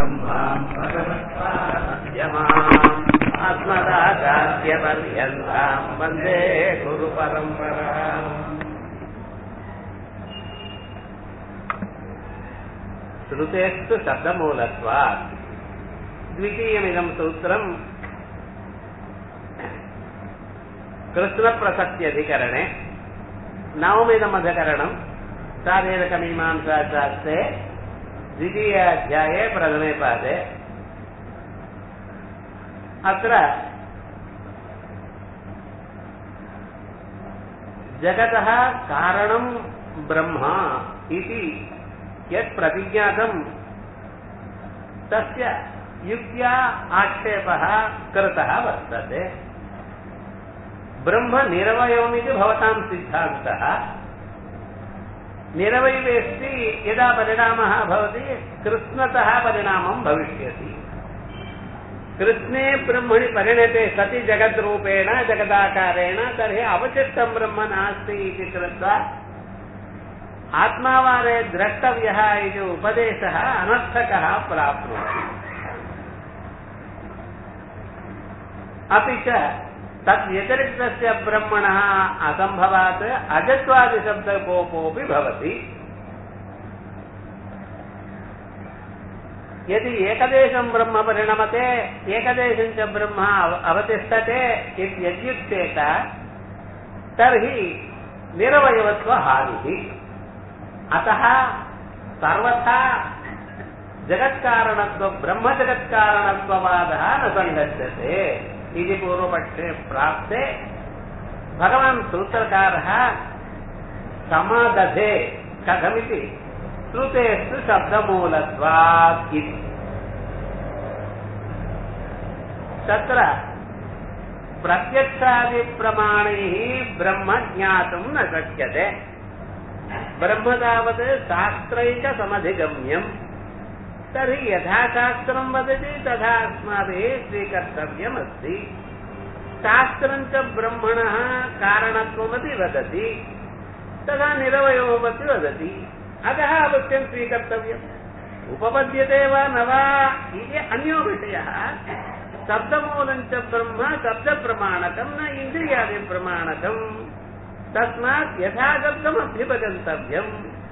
सदाशिवसमारम्भाम् भगवत्पादमध्यमाम् अस्मदाचार्यपर्यन्ताम् वन्दे गुरुपरम्पराम् श्रुतेस्तु शब्दमूलत्वात् द्वितीयमिदम् सूत्रम् कृष्णप्रसक्त्यधिकरणे नवमिदमधिकरणम् शारीरकमीमांसाशास्त्रे द्वितीयाध्याये प्रथमे पादे अत्र जगतः कारणम् ब्रह्म इति यत् प्रतिज्ञातम् तस्य युक्त्या आक्षेपः कृतः वर्तते ब्रह्म निरवयवमिति भवतां सिद्धान्तः निरवयवेस्ति यदा परिणामः भवति कृत्स्नतः परिणामं भविष्यति कृत्स्ने ब्रह्मणि परिणते सति जगद्रूपेण जगदाकारेण तर्हि अवशिष्टं ब्रह्म नास्ति इति कृत्वा आत्मावारे द्रष्टव्यः इति उपदेशः अनर्थकः प्राप्नोति अपि च तत् व्यतिरिक्तस्य ब्रह्मणः असम्भवात् अजत्वादिशब्दकोपोऽपि भवति यदि एकदेशं ब्रह्म परिणमते एकदेशं च ब्रह्म अवतिष्ठते इत्यद्युक्तेत तर्हि निरवयवत्वहानिः अतः सर्वथा जगत्कारणत्व ब्रह्मजगत्कारणत्ववादः न सङ्गच्छते इति पूर्वपक्षे प्राप्ते भगवान् सूत्रकारः समादधे कथमिति श्रुतेस्तु शब्दमूलत्वात् इति तत्र प्रत्यक्षादिप्रमाणैः ब्रह्म ज्ञातुम् न शक्यते ब्रह्म तावत् शास्त्रैकसमधिगम्यम् तर्हि यथा शास्त्रं वदति तथा अस्माभिः स्वीकर्तव्यमस्ति शास्त्रं च ब्रह्मणः कारणत्वमपि वदति तथा निरवयोमपि वदति अतः अवश्यं स्वीकर्तव्यम् उपपद्यते वा न वा इति अन्यो विषयः शब्दमूलं च ब्रह्म शब्दप्रमाणकं न इन्द्रियादिप्रमाणकम् तस्मात् यथाशब्दमभ्युपगन्तव्यम्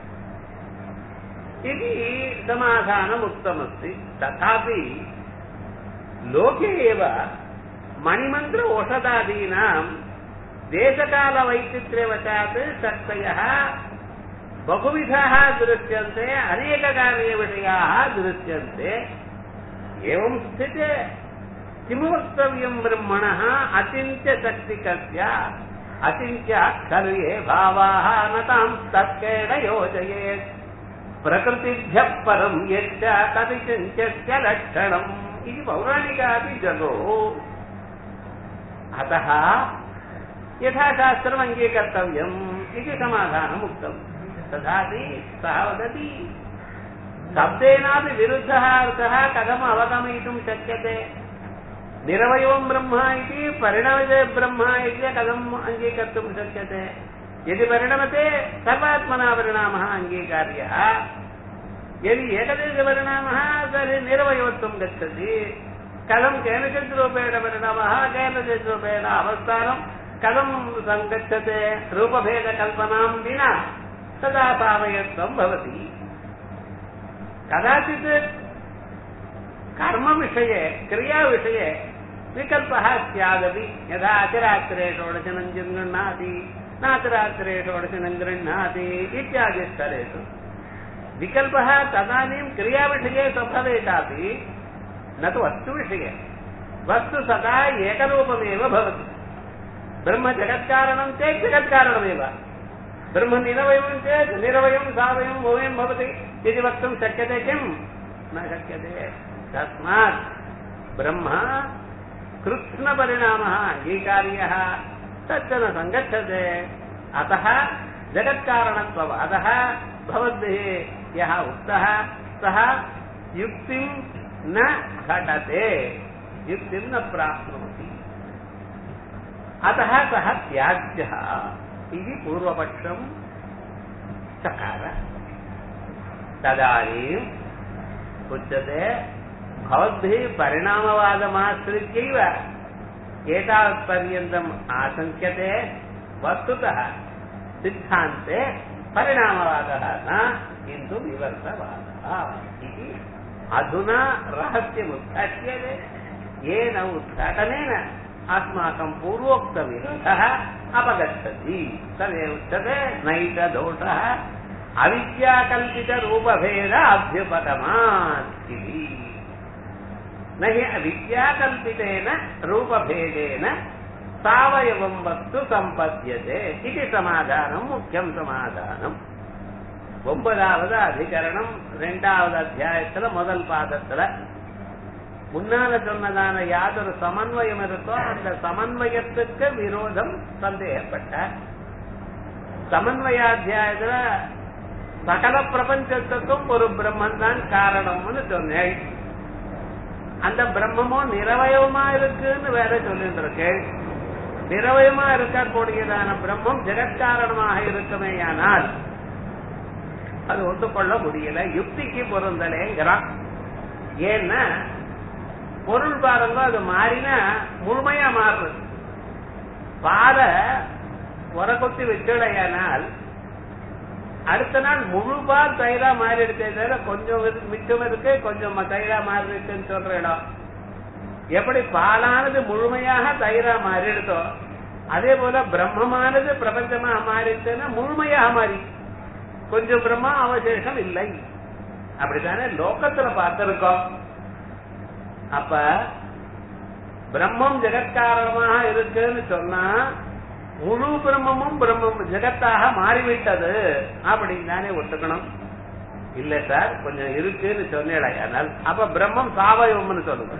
इति समाधानमुक्तमस्ति तथापि लोके एव मणिमन्त्र औषधादीनां देशकालवैचित्र्यवशात् शक्तयः बहुविधाः दृश्यन्ते अनेककार्यविषयाः दृश्यन्ते एवं स्थिते किं वक्तव्यं ब्रह्मणः अचिन्त्यशक्तिकस्य अचिन्त्य खलु ये भावाः न तां तत्केण योजयेत् प्रकृतिभ्यः परं यच्च तदिचिन्त्यस्य लक्षणम् इति पौराणिकापि जगोः अतः यथा शास्त्रम् अङ्गीकर्तव्यम् इति समाधानम् उक्तम् तथापि सः वदति शब्देनापि विरुद्धः अर्थः कथम् अवगमयितुं शक्यते निरवयवं ब्रह्म इति परिणमते ब्रह्म इति कथम् अङ्गीकर्तुं शक्यते यदि परिणमते सर्वात्मना परिणामः अङ्गीकार्यः यदि एकदेशपरिणामः तर्हि निरवयवत्वं गच्छति कथं केनचित् रूपेण परिणामः केनचित् रूपेण अवस्थानं कथं सङ्गच्छते रूपभेदकल्पनां विना तदा भावयत्वं भवति कदाचित् कर्मविषये क्रियाविषये विकल्पः स्यादपि यथा अचिरात्रे षोडशनं गृह्णाति नातिरात्रे षोडशनं गृह्णाति इत्यादि स्थलेषु विकल्पः तदानीं क्रियाविषये स्वभवेतापि न तु वस्तुविषये वस्तु सदा एकरूपमेव भवति ब्रह्म जगत्कारणं चेत् जगत्कारणमेव ब्रह्म निरवयं चेत् निरवयं सावयं भवयं भवति इति वक्तुं शक्यते किम् न शक्यते तस्मात् ब्रह्म कृत्स्नपरिणामः अङ्गीकार्यः तच्च न सङ्गच्छते अतः जगत्कारणत्वम् अतः भवद्भिः यः उक्तः सः युक्तिं न घटते युक्तिं न प्राप्नोति अतः सः त्याज्यः इति पूर्वपक्षं चकार तदानीम् उच्यते भवद्भिः परिणामवादमाश्रित्यैव एतावत्पर्यन्तम् आशङ्क्यते वस्तुतः सिद्धान्ते परिणामवादः न किन्तु विवर्तवादः इति अधुना रहस्यमुद्घाट्यते येन उद्घाटनेन अस्माकं पूर्वोक्तविरोधः अपगच्छति तदेव उच्यते नैतदोषः अविद्याकल्पितरूपभेद अभ्युपगमात् इति न हि अविद्याकल्पितेन रूपभेदेन सावयवं वस्तु सम्पद्यते इति समाधानं मुख्यं समाधाனம் ஒன்பதாவது அதிகரணம் ரெண்டாவது அத்தியாயத்துல முதல் பாதத்துல முன்னால சொன்னதான யாதொரு சமன்வயம் இருக்கோ அந்த சமன்வயத்துக்கு விரோதம் சந்தேகப்பட்டார் சமன்வயாத்தியாயத்துல சகல பிரபஞ்சத்துக்கும் ஒரு பிரம்மன் தான் காரணம்னு சொன்னேன் அந்த பிரம்மமும் நிரவயமா இருக்குன்னு வேற சொல்லிட்டு இருக்கேன் நிரவயமா இருக்கக்கூடியதான பிரம்மம் ஜெகத்காரணமாக இருக்குமேயானால் அது ஒத்துக்கொள்ள முடியல யுக்திக்கு பொருந்தலேங்கிறான் ஏன்னா பொருள் பாருங்க அது மாறினா முழுமையா மாறுறது பாலை உரக்குத்தி வச்சுடையானால் அடுத்த நாள் முழு பால் தயிரா மாறிடுச்சே தவிர கொஞ்சம் இருக்கு- மிச்சம் இருக்கு கொஞ்சம் தயிரா மாறிடுச்சுன்னு சொல்ற இடம் எப்படி பாலானது முழுமையாக தயிரா மாறிடுதோ அதே போல பிரம்மமானது பிரபஞ்சமாக மாறிடுச்சுன்னா முழுமையாக மாறி கொஞ்சம் பிரம்மா அவசேஷம் இல்லை அப்படித்தானே லோகத்துல பார்த்திருக்கோம் அப்ப பிரம்மம் ஜெகத்காரணமாக இருக்குன்னு சொன்னா முழு பிரம்மமும் பிரம்மம் ஜெகத்தாக மாறிவிட்டது அப்படின்னு தானே ஒத்துக்கணும் இல்ல சார் கொஞ்சம் இருக்குன்னு சொன்னேடையானால் அப்ப பிரம்மம் சாவயவம்னு சொல்லுங்க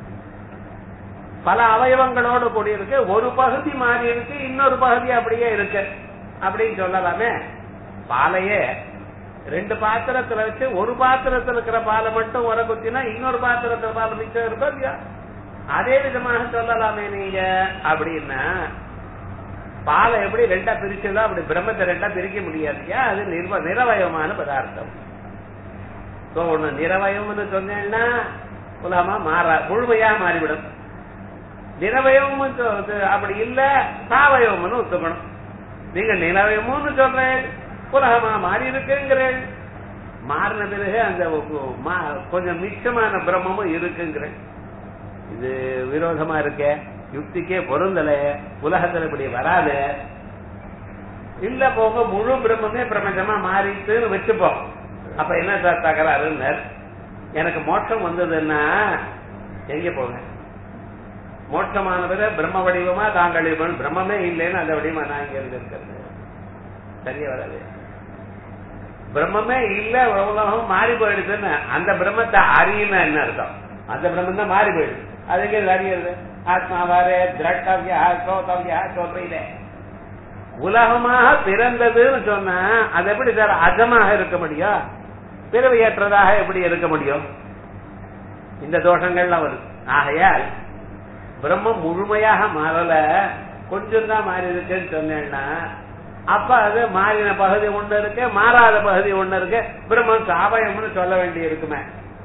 பல அவயவங்களோடு கூடியிருக்கு ஒரு பகுதி மாறி இருக்கு இன்னொரு பகுதி அப்படியே இருக்கு அப்படின்னு சொல்லலாமே பாலையே ரெண்டு பாத்திரத்துல வச்சு ஒரு பாத்திரத்துல இருக்கிற பாலை மட்டும் உர குத்தினா இன்னொரு பாத்திரத்துல பால் மிச்சம் இருக்கோ இல்லையா அதே விதமாக சொல்லலாமே நீங்க அப்படின்னா பாலை எப்படி ரெண்டா பிரிச்சதோ அப்படி பிரம்மத்தை ரெண்டா பிரிக்க முடியாதுயா அது நிர்வ நிரவயமான பதார்த்தம் சோ ஒண்ணு நிரவயம்னு சொன்னேன்னா உலகமா மாறா முழுமையா மாறிவிடும் நிரவயம் அப்படி இல்ல சாவயவம்னு ஒத்துக்கணும் நீங்க நிலவயமும்னு சொல்றேன் உலகமா மாறி இருக்குங்கிறேன் மாறின பிறகு அந்த மா- கொஞ்சம் மிச்சமான பிரம்மமும் இருக்குங்கிறேன் இது விரோதமா இருக்க யுக்திக்கே பொருந்தல உலகத்துல இப்படி வராது இல்ல போக முழு பிரம்மமே பிரபஞ்சமா மாறிட்டுன்னு வச்சுப்போம் அப்ப என்ன சார் தகராறுன்னு எனக்கு மோட்சம் வந்ததுன்னா எங்க போங்க மோட்சமானவரை பிரம்ம வடிவமா தாங்கள் இருப்பன் பிரம்மமே இல்லைன்னு அந்த வடிவமா நான் இங்க இருந்து இருக்கிறது சரியா வராது பிரம்மமே இல்ல உலகம் மாறி போயிடுதுன்னு அந்த பிரம்மத்தை அறியுமே என்ன அர்த்தம் அந்த பிரம்மம் தான் மாறி போயிடுது அதுக்கு இது அறியுது ஆத்மாவாரே திரட்டவியா சோதவியா சொல்றீங்க உலகமாக பிறந்ததுன்னு சொன்னா அது எப்படி சார் அஜமாக இருக்க முடியும் பிறவியற்றதாக எப்படி இருக்க முடியும் இந்த தோஷங்கள்லாம் வருது ஆகையால் பிரம்மம் முழுமையாக மாறல கொஞ்சம் தான் மாறி இருக்குன்னு சொன்னேன்னா அப்ப அது மாறின பகுதி ஒண்ணு இருக்கு மாறாத பகுதி ஒண்ணு இருக்கு பிரம்மம் சாபயம்னு சொல்ல வேண்டி இருக்குமே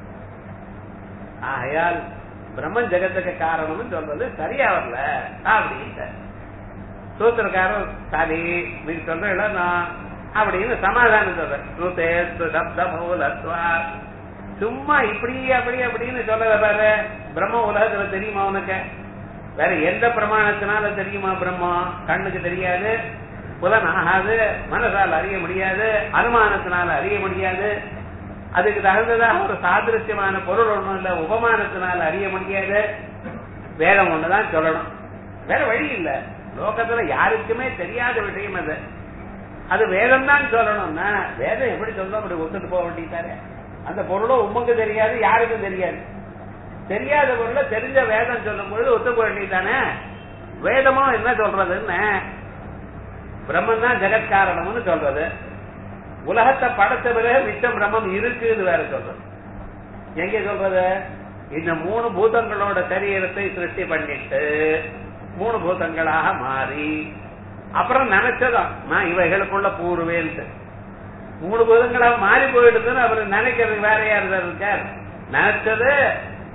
ஆகையால் பிரம்மன் ஜெகத்துக்கு காரணம்னு சொல்றது சரியா வரல அப்படின்னு சூத்திரக்காரர் சரி நீங்க சொல்றீங்களா நான் அப்படின்னு சமாதானம் சொல்றேன் ஸ்ருதே சப்த மூலத்வா சும்மா இப்படி அப்படி அப்படின்னு சொல்லல பாரு பிரம்ம உலகத்துல தெரியுமா உனக்கு வேற எந்த பிரமாணத்தினால தெரியுமா பிரம்மம் கண்ணுக்கு தெரியாது புலன் ஆகாது மனசால் அறிய முடியாது அனுமானத்தினால அறிய முடியாது அதுக்கு தகுந்ததாக ஒரு சாதிருஷ்யமான பொருள் ஒண்ணும் இல்ல உபமானத்தினால அறிய முடியாது வேதம் ஒண்ணுதான் சொல்லணும் வேற வழி இல்ல லோகத்துல யாருக்குமே தெரியாத விஷயம் அது அது வேதம் தான் சொல்லணும்னா வேதம் எப்படி சொல்றோம் அப்படி ஒத்துட்டு போக வேண்டியதாரு அந்த பொருளும் உமக்கு தெரியாது யாருக்கும் தெரியாது தெரியாத பொருளை தெரிஞ்ச வேதம் சொல்லும் பொழுது ஒத்துக்க வேண்டியதானே வேதமும் என்ன சொல்றதுன்னு பிரம்மன் தான் ஜெகத்காரணம்னு சொல்றது உலகத்தை படைத்த பிறகு மிச்சம் பிரம்மம் இருக்குன்னு வேற சொல்றது எங்க சொல்றது இந்த மூணு பூதங்களோட சரீரத்தை சிருஷ்டி பண்ணிட்டு மூணு பூதங்களாக மாறி அப்புறம் நினைச்சதான் நான் இவைகளுக்குள்ள பூர்வேன்ட்டு மூணு பூதங்களா மாறி போயிடுதுன்னு அவர் நினைக்கிறது வேற யார் இருக்கார் நினைச்சது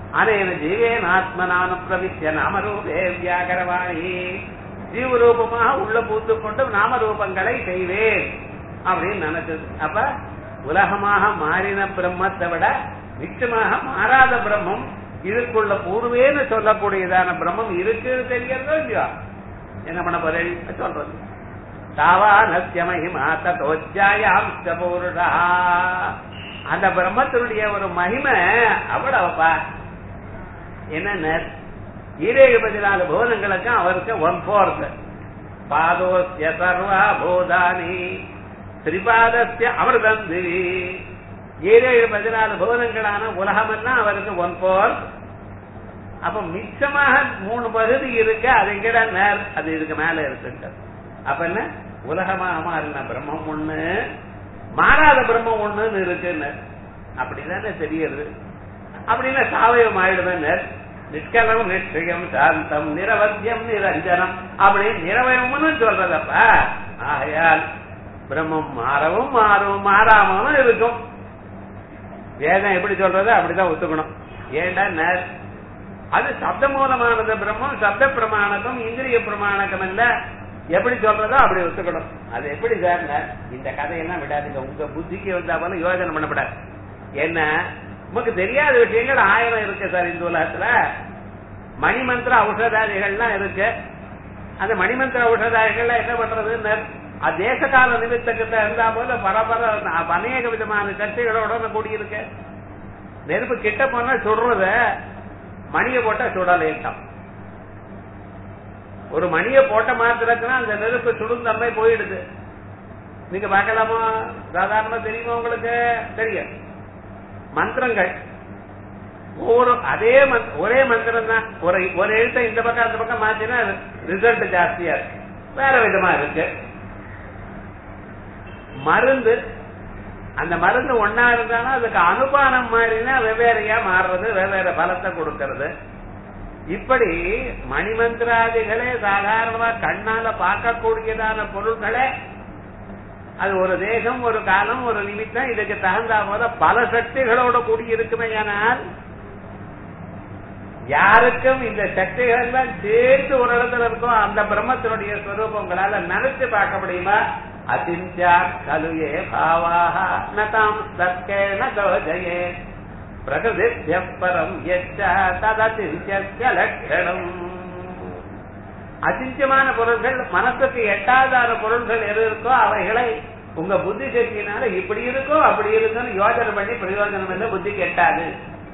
அனேன ஜீவேன் ஆத்மனானு பிரவித்திய நாமரூபே வியாகரவாணி ஜீவரூபமாக உள்ள பூத்து கொண்டு நாமரூபங்களை செய்வேன் அப்படின்னு நினைச்சது அப்ப உலகமாக மாறின பிரம்மத்தை விட நிச்சயமாக மாறாத பிரம்மம் இதுக்குள்ள பூர்வேன்னு சொல்லக்கூடியதான பிரம்மம் இருக்கு தெரியறதோ இல்லையோ என்ன பண்ண போறேன் சொல்றது தாவா நத்திய மகிமா தோச்சாயாம் பூருடா அந்த பிரம்மத்தினுடைய ஒரு மகிமை அவ்வளவுப்பா என்ன ஈரேழு பதினாலு புவனங்களுக்கும் அவருக்கு ஒன் போர்த் பாதோஸ்ய சர்வா பூதானி திரிபாதஸ்ய அமிர்தந்தி ஏழேழு பதினாலு புவனங்களான உலகமெல்லாம் அவருக்கு ஒன் போர்த் அப்ப மிச்சமாக மூணு பகுதி இருக்கு அது எங்கடா நேர் அது இதுக்கு மேல இருக்கு அப்ப என்ன உலகமாக மாறின பிரம்மம் ஒண்ணு மாறாத பிரம்மம் ஒண்ணுன்னு இருக்குன்னு அப்படிதானே தெரியுது அப்படின்னா சாவயம் ஆயிடுவேன் நிஷ்கலம் நிச்சயம் சாந்தம் நிரவத்தியம் நிரஞ்சனம் அப்படின்னு நிரவயம்னு சொல்றதப்ப ஆகையால் பிரம்மம் மாறவும் மாறும் மாறாமலும் இருக்கும் வேதம் எப்படி சொல்றது அப்படிதான் ஒத்துக்கணும் ஏண்டா அது சப்த மூலமானது பிரம்மம் சப்த பிரமாணகம் இந்திரிய பிரமாணகம் இல்ல எப்படி சொல்றதோ அப்படி ஒத்துக்கணும் அது எப்படி சார் இந்த கதையெல்லாம் விடாதீங்க உங்க புத்திக்கு வந்தா போல யோஜனை பண்ணப்படாது என்ன நமக்கு தெரியாத விஷயங்கள் ஆயிரம் இருக்கு சார் இந்த உலகத்துல மணிமந்திர ஔஷதாதிகள்லாம் இருக்கு அந்த மணிமந்திர ஔஷதாதிகள்லாம் என்ன பண்றதுன்னு தேச கால நிமித்தக்கிட்ட இருந்தா போல பரபர அநேக விதமான சர்ச்சைகளோட கூடியிருக்கு நெருப்பு கிட்ட போனா சுடுறத மணியை போட்டா சுடலேட்டாம் ஒரு மணியை போட்ட மாத்திரக்குன்னா அந்த நெருப்பு சுடும் தன்மை போயிடுது நீங்க பார்க்கலாமா சாதாரணமா தெரியுமா உங்களுக்கு தெரியும் மந்திரங்கள் ஒவ்வொரு அதே ஒரே மந்திரம் தான் ஒரு ஒரு எழுத்த இந்த பக்கம் அந்த பக்கம் மாத்தினா ரிசல்ட் ஜாஸ்தியா இருக்கு வேற விதமா இருக்கு மருந்து அந்த மருந்து ஒன்னா இருந்தாலும் அதுக்கு அனுபானம் மாறினா வெவ்வேறையா மாறுறது வெவ்வேறு பலத்தை கொடுக்கறது இப்படி மணிமந்திராதிகளே சாதாரணமா கண்ணால பார்க்கக்கூடியதான பொருட்களை அது ஒரு தேசம் ஒரு காலம் ஒரு நிமித்தம் இதுக்கு தகுந்த போல பல சக்திகளோட கூடி இருக்குமே ஆனால் யாருக்கும் இந்த சக்திகள் எல்லாம் சேர்த்து ஒரு இடத்துல இருக்கும் அந்த பிரம்மத்தினுடைய ஸ்வரூபம் உங்களால நினைச்சு பார்க்க முடியுமா அசிந்தியா கலுயே பாவாக நதாம் சத்கேன கோஜயே பிரகிருதித்ய பரம் எச்ச ததசிந்திய லட்சணம் அசிஞ்சமான பொருள்கள் மனசுக்கு எட்டாதான பொருள்கள் எது இருக்கோ அவைகளை உங்க புத்தி சக்தியினால இப்படி இருக்கோ அப்படி இருக்குன்னு யோஜனை பண்ணி பிரயோஜனம் இல்லை புத்திக்கு எட்டாது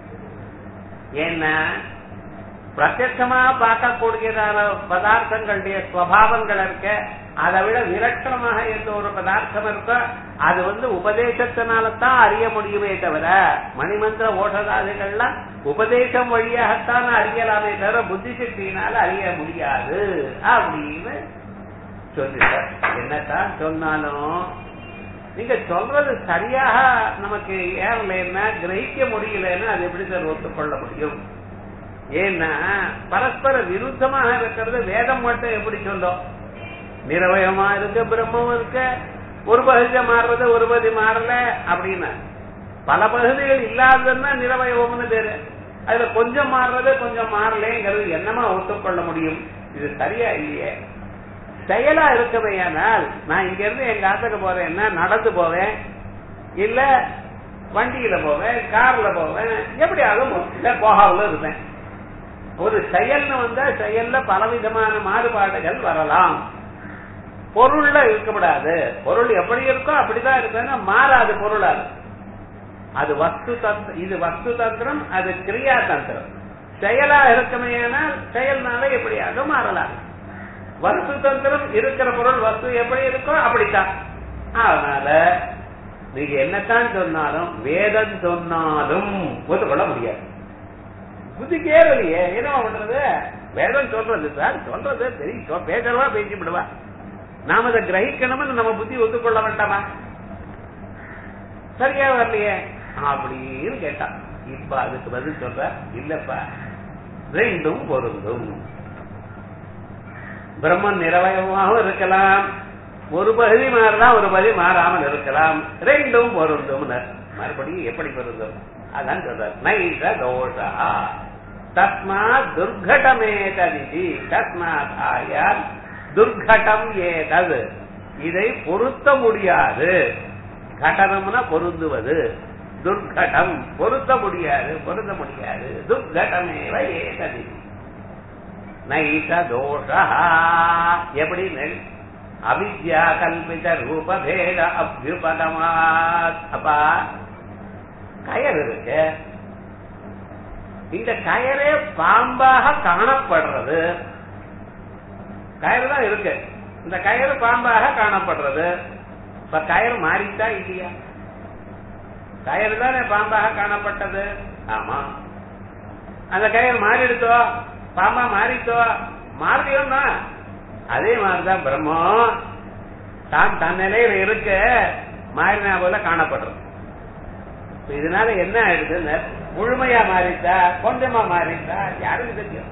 ஏன்னா பிரத்யட்சமா பார்க்கக்கூடியதான பதார்த்தங்களுடைய சுவாவங்கள் இருக்க அதை விட விலட்சணமாக எந்த ஒரு பதார்த்தம் இருக்கோ அது வந்து உபதேசத்தினால தான் அறிய முடியுமே தவிர மணிமந்திர ஓஷதாதிகள்லாம் உபதேசம் வழியாகத்தான் அறியலாமே தவிர புத்தி சக்தியினால அறிய முடியாது அப்படின்னு சொல்லிட்டார் என்னத்தான் சொன்னாலும் நீங்க சொல்றது சரியாக நமக்கு ஏறலைன்னா கிரகிக்க முடியலன்னா அது எப்படி சார் ஒத்துக்கொள்ள முடியும் ஏன்னா பரஸ்பர விருத்தமாக இருக்கிறது வேதம் மட்டும் எப்படி சொல்லும் நிரவயமா இருக்க பிரம்மம் இருக்க ஒரு பகுதியை மாறுறது ஒரு பகுதி மாறல அப்படின்னா பல பகுதிகள் இல்லாததுன்னா நிரவயவம்னு பேரு அதுல கொஞ்சம் மாறுறது கொஞ்சம் மாறலேங்கிறது என்னமா ஒத்துக்கொள்ள முடியும் இது சரியா இல்லையே செயலா இருக்கவையானால் நான் இங்க இருந்து எங்க ஆத்துக்கு போறேன்னா நடந்து போவேன் இல்ல வண்டியில போவேன் கார்ல போவேன் எப்படி ஆகும் இல்ல போகாமல இருப்பேன் ஒரு செயல்னு வந்தா செயல்ல பலவிதமான மாறுபாடுகள் வரலாம் பொருள்ல இருக்கக்கூடாது பொருள் எப்படி இருக்கோ அப்படிதான் இருக்குன்னா மாறாது பொருளாது அது வஸ்து தந்திரம் இது வஸ்து தந்திரம் அது கிரியா தந்திரம் செயலா இருக்கமையானால் செயல்னால எப்படியாக மாறலாம் வஸ்து தந்திரம் இருக்கிற பொருள் வஸ்து எப்படி இருக்கோ அப்படித்தான் அதனால நீங்க என்னத்தான் சொன்னாலும் வேதம் சொன்னாலும் ஒத்துக்கொள்ள முடியாது புத்தி கேரலையே என்ன பண்றது வேதம் சொல்றது சார் சொல்றது தெரியும் பேசவா பேசி விடுவா நாம அதை கிரகிக்கணும்னு நம்ம புத்தி ஒத்துக்கொள்ள வேண்டாமா சரியா வரலையே அப்படின்னு கேட்டான் இப்ப அதுக்கு பதில் சொல்ற இல்லப்பா ரெண்டும் பொருந்தும் பிரம்மன் நிறவயமாகவும் இருக்கலாம் ஒரு பகுதி மாறலாம் ஒரு பகுதி மாறாமல் இருக்கலாம் ரெண்டும் பொருந்தும் மறுபடியும் எப்படி பொருந்தும் அதான் சொல்றார் நைஷ தோஷா தஸ்மாத் துர்கடமேததி தஸ்மாத் ஆயால் துர்கடம் ஏதது இதை பொருத்த முடியாது கடனம்னா பொருந்துவது துர்கடம் பொருத்த முடியாது பொருத்த முடியாது துர்கடமேவ ஏததி நைஷ தோஷா எப்படி அவித்யா கல்பித ரூபபேத அபியுபகமாத் அப்பா கயர் இருக்கு இந்த கயரே பாம்பாக காணப்படுறது கயறு தான் இருக்கு இந்த கயறு பாம்பாக காணப்படுறது இப்ப கயறு மாறிட்டா இல்லையா கயறு தானே பாம்பாக காணப்பட்டது ஆமா அந்த கயறு மாறிடுத்தோ பாம்பா மாறித்தோ மாறியோம்னா அதே மாதிரிதான் பிரம்மம் தான் தன் நிலையில இருக்க மாறினா போல காணப்படுறது இதனால என்ன ஆயிடுது முழுமையா மாறிட்டா கொஞ்சமா மாறிட்டா யாருக்கு தெரியும்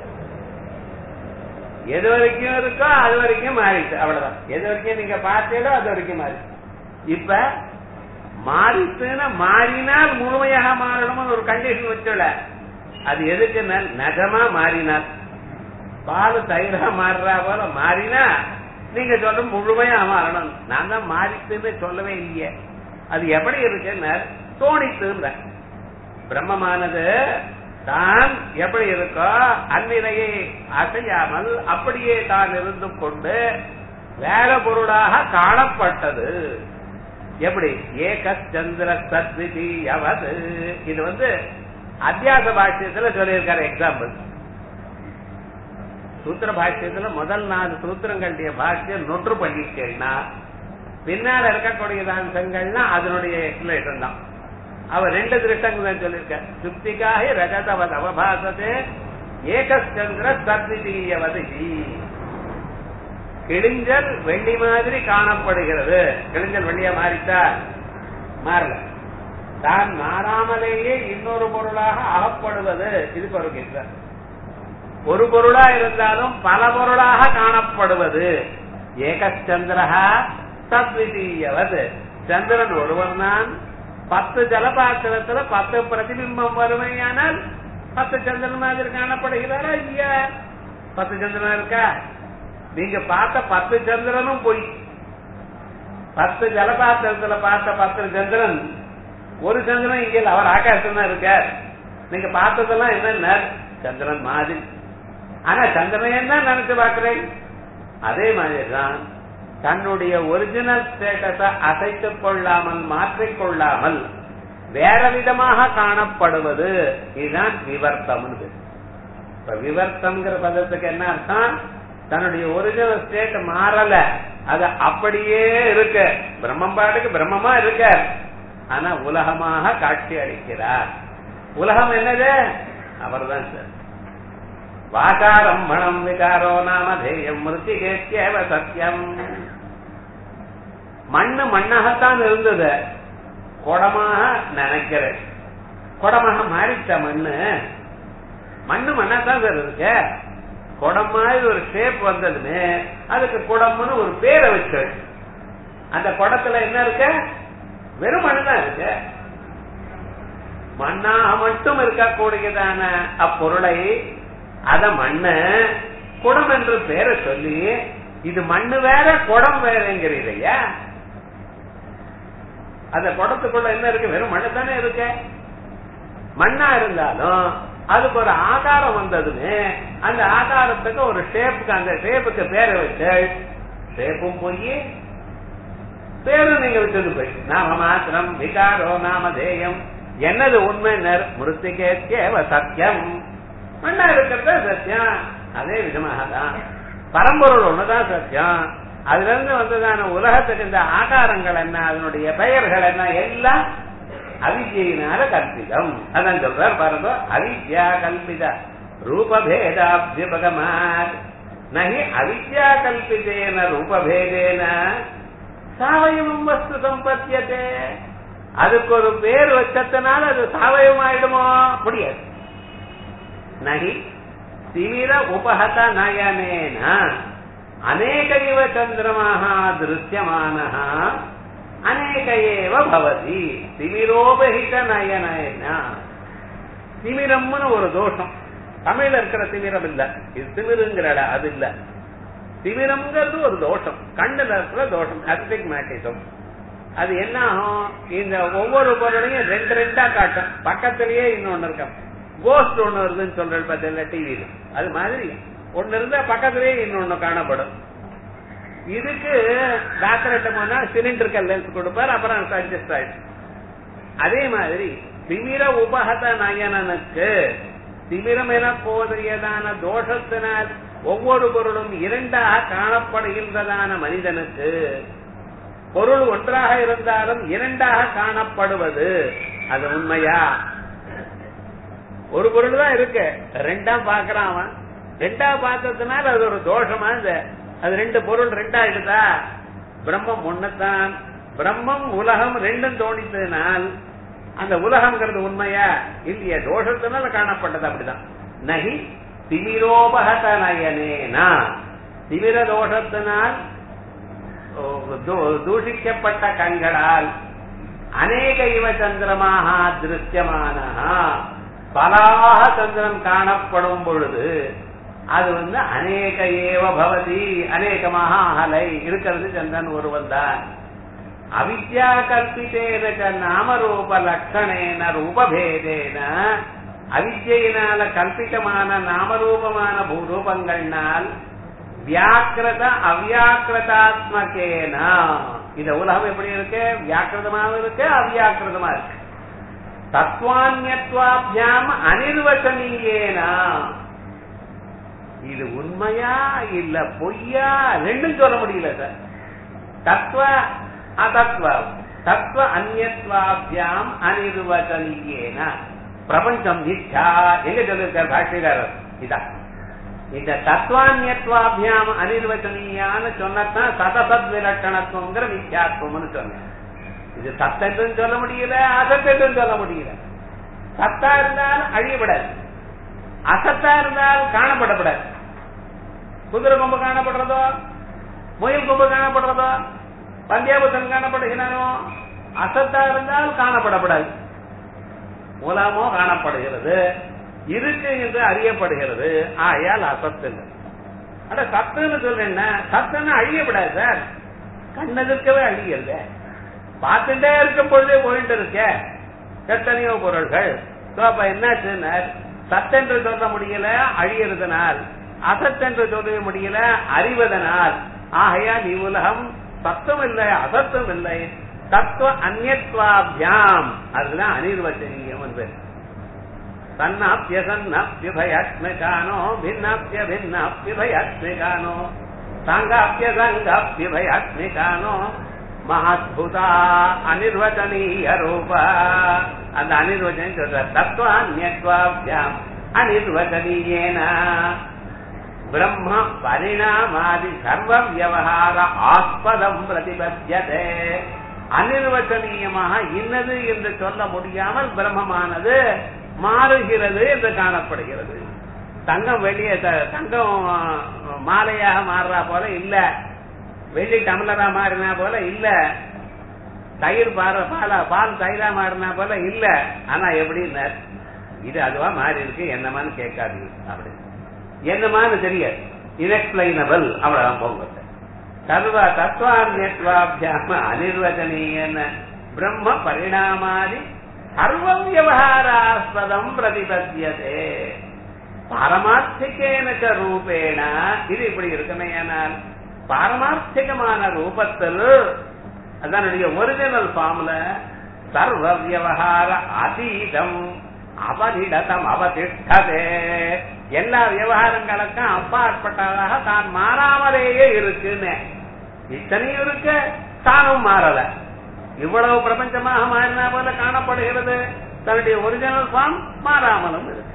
எது வரைக்கும் இருக்கோ அது வரைக்கும் மாறிட்டு அவ்வளவுதான் எது வரைக்கும் நீங்க பார்த்தீங்களோ அது வரைக்கும் மாறி இப்ப மாறிட்டுன்னா மாறினால் முழுமையாக மாறணும்னு ஒரு கண்டிஷன் வச்சுல அது எதுக்கு நகமா மாறினார் பால் தயிரா மாறுறா போல மாறினா நீங்க சொல்ற முழுமையா மாறணும் நான் தான் மாறிட்டுன்னு சொல்லவே இல்லையே அது எப்படி இருக்குன்னு தோணித்து பிரம்மமானது தான் எப்படி இருக்கோ அந்நிலையை அசையாமல் அப்படியே தான் இருந்து கொண்டு வேற பொருளாக காணப்பட்டது எப்படி ஏக சந்திர சத்விதி அவது இது வந்து அத்தியாச பாஷ்யத்துல சொல்லியிருக்காரு எக்ஸாம்பிள் சூத்திர பாஷ்யத்துல முதல் நாலு சூத்திரங்களுடைய பாஷ்யம் நொற்று பண்ணிட்டேன்னா பின்னால இருக்கக்கூடிய அம்சங்கள்னா அதனுடைய எக்ஸ்பிளேஷன் தான் அவர் ரெண்டு திருஷ்டங்கள் தான் சொல்லியிருக்க சுப்திக்காக ரஜதவத் அவபாசத்தே ஏகச்சந்திர சத்விதீயவது கிழிஞ்சல் வெள்ளி மாதிரி காணப்படுகிறது கிழிஞ்சல் வெள்ளியா மாறிட்டா மாறல தான் மாறாமலேயே இன்னொரு பொருளாக அகப்படுவது இது ஒரு ஒரு பொருளா இருந்தாலும் பல பொருளாக காணப்படுவது ஏகச்சந்திரா சத்விதீயவது சந்திரன் ஒருவன் தான் பத்து ஜலபாத்திரத்துல பத்து பிரதிபிம்பம் வருமையானால் பத்து சந்திரன் மாதிரி காணப்படுகிறாரா இல்லையா பத்து சந்திரன் இருக்கா நீங்க பார்த்த பத்து சந்திரனும் போய் பத்து ஜலபாத்திரத்துல பார்த்த பத்து சந்திரன் ஒரு சந்திரன் இங்க அவர் ஆகாசம் தான் இருக்கார் நீங்க பார்த்ததெல்லாம் என்ன சந்திரன் மாதிரி ஆனா சந்திரன் என்ன நினைச்சு பாக்குறேன் அதே மாதிரிதான் தன்னுடைய ஒரிஜினல் ஸ்டேட்டஸ அசைத்துக் கொள்ளாமல் மாற்றிக்கொள்ளாமல் வேற விதமாக காணப்படுவது இதுதான் விவர்த்தம் இப்ப விவர்த்தம்ங்கிற பதத்துக்கு என்ன அர்த்தம் தன்னுடைய ஒரிஜினல் ஸ்டேட் மாறல அது அப்படியே இருக்கு பிரம்மம் பாட்டுக்கு பிரம்மமா இருக்க ஆனா உலகமாக காட்சி அளிக்கிறார் உலகம் என்னது அவர்தான் சார் வாகாரம் மணம் விகாரோ நாமதேயம் மிருத்திகேத்தியவ சத்தியம் மண்ணு மண்ணாகத்தான் இருந்தது குடமாக நினைக்கிறேன் குடமாக மாறிட்ட மண்ணு மண்ணு மண்ணாத்தான் சார் இருக்கு குடம் மாதிரி ஒரு ஷேப் வந்ததுன்னு அதுக்கு குடம்னு ஒரு பேரை வச்சு அந்த குடத்துல என்ன இருக்கு வெறும் மண்ணு தான் இருக்கு மண்ணாக மட்டும் இருக்கக்கூடியதான அப்பொருளை அத மண்ணு குடம் என்று பேரை சொல்லி இது மண்ணு வேற குடம் வேறங்கிறீரையா அந்த குடத்துக்குள்ள என்ன இருக்கு வெறும் மண்ணு தானே இருக்கு மண்ணா இருந்தாலும் அதுக்கு ஒரு ஆகாரம் வந்ததுன்னு அந்த ஆகாரத்துக்கு ஒரு ஷேப்புக்கு அந்த ஷேப்புக்கு பேரை வச்சு ஷேப்பும் போய் பேரும் நீங்க வச்சது போய் நாம மாத்திரம் விகாரோ நாம தேயம் என்னது உண்மை மிருத்திகேத்தியவ சத்தியம் மண்ணா இருக்கிறது சத்தியம் அதே விதமாக தான் பரம்பொருள் ஒண்ணுதான் சத்தியம் அதுல இருந்து வந்ததான உலகத்துக்கு இந்த ஆகாரங்கள் என்ன அதனுடைய பெயர்கள் என்ன எல்லாம் அவித்யினால கல்பிதம் அதான் சொல்றார் பாருங்க அவித்யா கல்பித ரூபபேதாபியபகமாத் நகி அவித்யா கல்பிதேன ரூபபேதேன சாவயவம் வஸ்து சம்பத்தியதே அதுக்கு ஒரு பேர் வச்சதுனால அது சாவயம் ஆயிடுமோ முடியாது நகி தீவிர உபஹத நயனேன அநேக இவ சந்திரமாக திருஷ்யமான அநேக ஏவ பவதி திமிரோபஹித நயனேன திமிரம்னு ஒரு தோஷம் தமிழ்ல இருக்கிற திமிரம் இல்ல இது திமிருங்கிற அது இல்ல திமிரம்ங்கிறது ஒரு தோஷம் கண்ணுல இருக்கிற தோஷம் அஸ்டிக்மேட்டிசம் அது என்ன ஆகும் இந்த ஒவ்வொரு பொருளையும் ரெண்டு ரெண்டா காட்டும் பக்கத்திலேயே இன்னொன்னு இருக்கும் கோஸ்ட் ஒண்ணு வருதுன்னு சொல்றது பார்த்தீங்களா டிவியில அது மாதிரி ஒண்ணு இருந்தா பக்கத்திலேயே இன்னொன்னு காணப்படும் இதுக்கு டாக்டர்கிட்ட போனா சிலிண்டர்கள் லென்ஸ் கொடுப்பார் அப்புறம் அட்ஜஸ்ட் ஆயிடும் அதே மாதிரி திமிர உபகத நயனனுக்கு திமிரம் என போதியதான தோஷத்தினால் ஒவ்வொரு பொருளும் இரண்டாக காணப்படுகின்றதான மனிதனுக்கு பொருள் ஒன்றாக இருந்தாலும் இரண்டாக காணப்படுவது அது உண்மையா ஒரு பொருள் தான் இருக்கு ரெண்டா பாக்குறான் அவன் ரெண்டா பார்த்ததுனால அது ஒரு தோஷமா இந்த அது ரெண்டு பொருள் ரெண்டா எடுத்தா பிரம்மம் ஒண்ணுதான் பிரம்மம் உலகம் ரெண்டும் தோணித்ததுனால் அந்த உலகம்ங்கிறது உண்மையா இல்லையா தோஷத்தினால காணப்பட்டது அப்படிதான் நகி திமிரோபகத நயனேனா திமிர தோஷத்தினால் தூஷிக்கப்பட்ட கண்களால் அநேக இவ சந்திரமாக திருஷ்யமான பலாக சந்திரன் காணப்படும் பொழுது அது வந்து அநேக ஏவ பவதி அநேகமாக அகலை இருக்கிறது சந்திரன் ஒருவன் தான் அவித்யா கல்பித்தேன நாமரூப லட்சணேன ரூபபேதேன அவித்யினால கல்பித்தமான நாமரூபமான பூரூபங்கள்னால் வியாக்கிரத அவ்யாக்கிரதாத்மகேன இந்த உலகம் எப்படி இருக்கு வியாக்கிரதமாவும் இருக்கு அவ்யாக்கிரதமா இருக்கு தத்வான்யத்வாபியாம் அனிர்வச்சனீயேனா இது உண்மையா இல்ல பொய்யா ரெண்டும் சொல்ல முடியல சார் தத்துவ அதத்வ தத்துவ அந்நியத்வாபியாம் அனிர்வச்சனீயேன பிரபஞ்சம் மித்யா எங்க சொல்லிருக்கார் பாஷ்யக்காரர் இதான் இந்த தத்வான்யத்வாபியாம் அனிர்வச்சனீயான்னு சொன்னதான் சதசத் விலக்கணத்துவங்கிற மித்யாத்வம்னு சொன்னேன் இது சத்தென்றும் சொல்ல முடியல அசத்தென்றும் சொல்ல முடியல சத்தா இருந்தாலும் அழியப்படாது அசத்தா இருந்தால் காணப்படப்படாது குதிரை கொம்பு காணப்படுறதோ முயல் கொம்பு காணப்படுறதோ பந்தியாபுத்தன் காணப்படுகிறானோ அசத்தா இருந்தால் காணப்படப்படாது மூலமோ காணப்படுகிறது இருக்கு என்று அறியப்படுகிறது ஆயால் அசத்து அட சத்துன்னு சொல்றேன் சத்துன்னு அழியப்படாது சார் கண்ணெதிர்க்கவே அழியல பார்த்துட்டே இருக்கும் பொழுதே போயிட்டு இருக்க எத்தனையோ பொருள்கள் அப்ப என்னாச்சுன்னா சத்தென்று சொல்ல முடியல அழியறதுனால் அசத்தென்று சொல்ல முடியல அறிவதனால் ஆகையால் இவ்வுலகம் சத்தம் இல்லை அசத்தம் இல்லை தத்துவ அந்நியத்வாபியாம் அதுதான் அனிர்வச்சனீயம் என்று தன்னாப்பியசன்னாப்பியபயாத்மிகானோ பின்னாப்பிய பின்னாப்பியபயாத்மிகானோ சாங்காப்பிய சாங்காப்பியபயாத்மிகானோ மகாத்புதா அனிர்வச்சனீய ரூப அந்த அனிர்வச்சனம் சொல்ற தத்துவ அந்நியத்வாபியாம் அனிர்வச்சனீயேன பிரம்ம பரிணாமாதி சர்வ வியவகார ஆஸ்பதம் பிரதிபத்தியதே அனிர்வச்சனீயமாக இன்னது என்று சொல்ல முடியாமல் பிரம்மமானது மாறுகிறது என்று காணப்படுகிறது தங்கம் வெளியே தங்கம் மாலையாக மாறுறா போல இல்ல வெள்ளி டம்ளரா மாறினா போல இல்ல தயிர் பால பால பால் தயிரா மாறினா போல இல்ல ஆனா எப்படின்னு இது அதுவா மாறி இருக்கு என்னமான்னு கேட்காதீங்க அப்படி என்னமான்னு தெரியாது இன்எக்ஸ்பிளைனபிள் அவ்வளவுதான் போங்க சர்வ தத்துவான்யத்வாபியாம அனிர்வச்சனீயன பிரம்ம பரிணாமாதி சர்வ வியவகாராஸ்பதம் பிரதிபத்தியதே பாரமார்த்திகேன ரூபேண இது இப்படி இருக்குமையானால் பாரமார்த்திகமான ரூபத்தில் அதனுடைய ஒரிஜினல் ஃபார்ம்ல சர்வ வியவகார அதீதம் அபரிடதம் அவதிஷ்டதே எல்லா விவகாரங்களுக்கும் அப்பாற்பட்டதாக தான் மாறாமலேயே இருக்குன்னு இத்தனையும் இருக்கு தானும் மாறல இவ்வளவு பிரபஞ்சமாக மாறினா போல காணப்படுகிறது தன்னுடைய ஒரிஜினல் ஃபார்ம் மாறாமலும் இருக்கு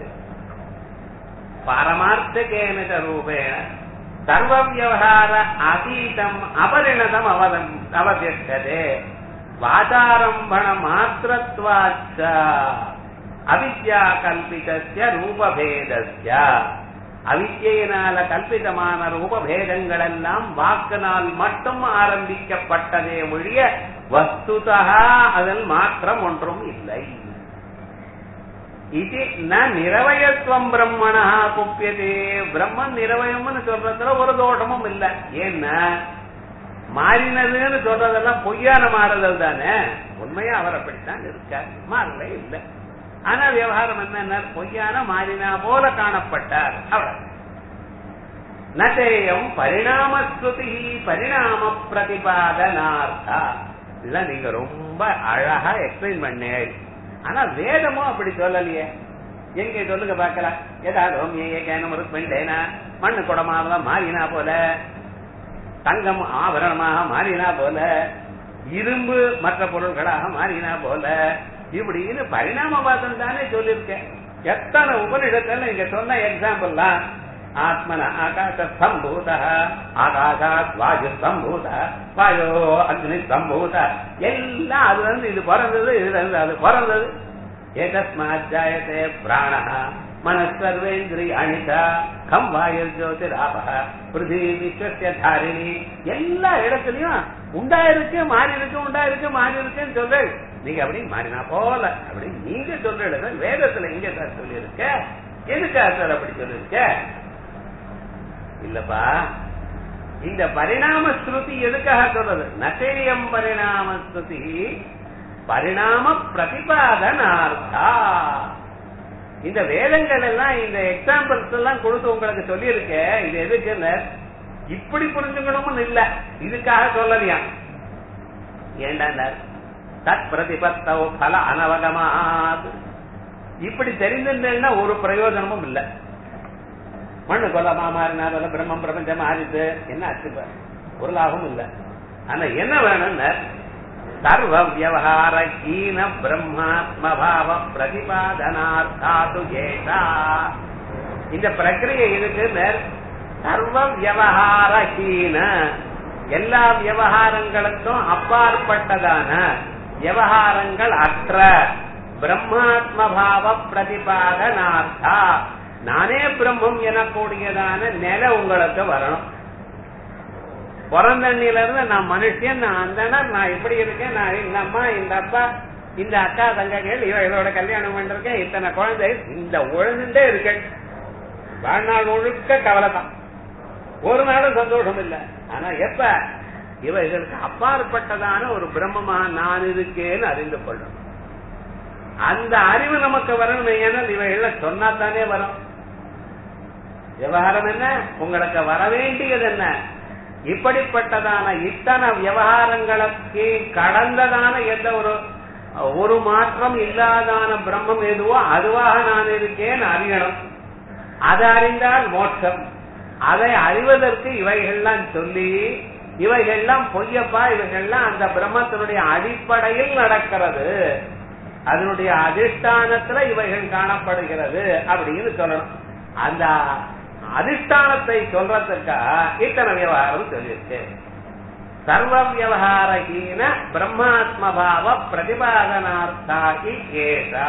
பாரமார்த்திகேன ரூபேண சர்வ வியவகார அதீதம் அபரிணதம் அவதம் அவதிஷ்டதே வாச்சாரம்பண மாத்திரத்வாச்ச அவித்யா கல்பிதஸ்ய ரூபபேதஸ்ய அவித்யினால கல்பிதமான ரூபபேதங்கள் எல்லாம் வாக்கினால் மட்டும் ஆரம்பிக்கப்பட்டதே ஒழிய வஸ்துதா அதில் மாற்றம் ஒன்றும் இல்லை இது ந நிரவயத்துவம் பிரம்மணா குப்பியதே பிரம்மன் நிரவயம்னு சொல்றதுல ஒரு தோஷமும் இல்ல ஏன்னா மாறினதுன்னு சொல்றதெல்லாம் பொய்யான மாறுதல் தானே உண்மையா அவர் அப்படித்தான் இருக்கார் மாறவே இல்லை ஆனா விவகாரம் என்ன பொய்யான மாறினா போல காணப்பட்டார் அவர் நதேயம் பரிணாமஸ்ருதி பரிணாம பிரதிபாதனார்த்தா இதெல்லாம் நீங்க ரொம்ப அழகா எக்ஸ்பிளைன் பண்ணேன் ஆனா வேதமும் அப்படி சொல்லலையே எங்க சொல்லுங்க பாக்கலாம் ஏதாவது ஹோமியே கேனம் ருக்மிண்டேனா மண்ணு குடமாக மாறினா போல தங்கம் ஆபரணமாக மாறினா போல இரும்பு மற்ற பொருள்களாக மாறினா போல இப்படின்னு பரிணாமவாதம் தானே சொல்லியிருக்கேன் எத்தனை உபனிடத்துல நீங்க சொன்ன எக்ஸாம்பிள்லாம் ஆத்மன ஆகாச சம்பூத ஆகாசாத் வாயு சம்பூத வாயோ அக்னி சம்பூத எல்லாம் அதுல இருந்து இது பிறந்தது இதுல இருந்து அது பிறந்தது ஏகஸ்மாத் ஜாயத்தே பிராண மனசர்வேந்திரி அணிதா கம் வாயு ஜோதிராப பிருத்திவி விஸ்வசிய தாரிணி எல்லா இடத்துலயும் உண்டா இருக்கு மாறி இருக்கு உண்டா இருக்கு மாறி இருக்குன்னு சொல்ற நீங்க அப்படி மாறினா போல அப்படி நீங்க சொல்ற வேதத்துல எங்க சார் சொல்லியிருக்க எதுக்கா சார் அப்படி சொல்லியிருக்க இல்லப்பா இந்த பரிணாம ஸ்ருதி எதுக்காக சொல்றது நசேயம் பரிணாம ஸ்ருதி பரிணாம பிரதிபாதனார்த்தா இந்த வேதங்கள் எல்லாம் இந்த எக்ஸாம்பிள்ஸ் எல்லாம் கொடுத்து உங்களுக்கு சொல்லியிருக்க இது எதுக்கு இப்படி புரிஞ்சுக்கணும்னு இல்ல இதுக்காக சொல்லலையா ஏண்டா தத் பிரதிபத்தோ பல அனவகமாது இப்படி தெரிந்திருந்தேன்னா ஒரு பிரயோஜனமும் இல்லை மண்ணு கொல்லமா மாறினால பிரம்மம் பிரபஞ்சம் மாறிது என்ன ஆச்சு ஒரு லாபமும் இல்ல ஆனா என்ன வேணும்னு சர்வ வியவகார ஹீன பிரம்மாத்ம பாவ பிரதிபாதனார்த்தாது ஏதா இந்த பிரக்கிரியை இருக்குன்னு சர்வ வியவகார ஹீன எல்லா விவகாரங்களுக்கும் அப்பாற்பட்டதான விவகாரங்கள் அற்ற பிரம்மாத்ம பாவ பிரதிபாதனார்த்தா நானே பிரம்மம் எனக்கூடியதான நிலை உங்களுக்கு வரணும் பிறந்தண்ணில இருந்து நான் மனுஷன் நான் அந்தனர் நான் இப்படி இருக்கேன் நான் இந்த அம்மா இந்த அப்பா இந்த அக்கா தங்கைகள் இவ இதோட கல்யாணம் பண்ணிருக்கேன் இத்தனை குழந்தை இந்த ஒழுங்குண்டே இருக்கேன் வாழ்நாள் முழுக்க கவலை தான் ஒரு நாளும் சந்தோஷம் இல்லை ஆனா எப்ப இவைகளுக்கு அப்பாற்பட்டதான ஒரு பிரம்மமா நான் இருக்கேன்னு அறிந்து கொள்ளணும் அந்த அறிவு நமக்கு வரணும் ஏன்னா இவைகள சொன்னா தானே வரும் விவகாரம் என்ன உங்களுக்கு வர வேண்டியது என்ன இப்படிப்பட்டதான இத்தனை விவகாரங்களுக்கு கடந்ததான எந்த ஒரு ஒரு மாற்றம் இல்லாதான பிரம்மம் எதுவோ அதுவாக நான் இருக்கேன் அறியணும் அதை அறிந்தால் மோட்சம் அதை அறிவதற்கு இவைகள்லாம் சொல்லி இவைகள்லாம் பொய்யப்பா இவைகள்லாம் அந்த பிரம்மத்தினுடைய அடிப்படையில் நடக்கிறது அதனுடைய அதிஷ்டானத்துல இவைகள் காணப்படுகிறது அப்படின்னு சொல்லணும் அந்த அதிஷ்டானத்தை சொல்றதுக்காக இத்தனை விவகாரம் சொல்லியிருக்கு சர்வ விவகாரஹீன பிரம்மாத்ம பாவ பிரதிபாதனார்த்தாகி ஏஷா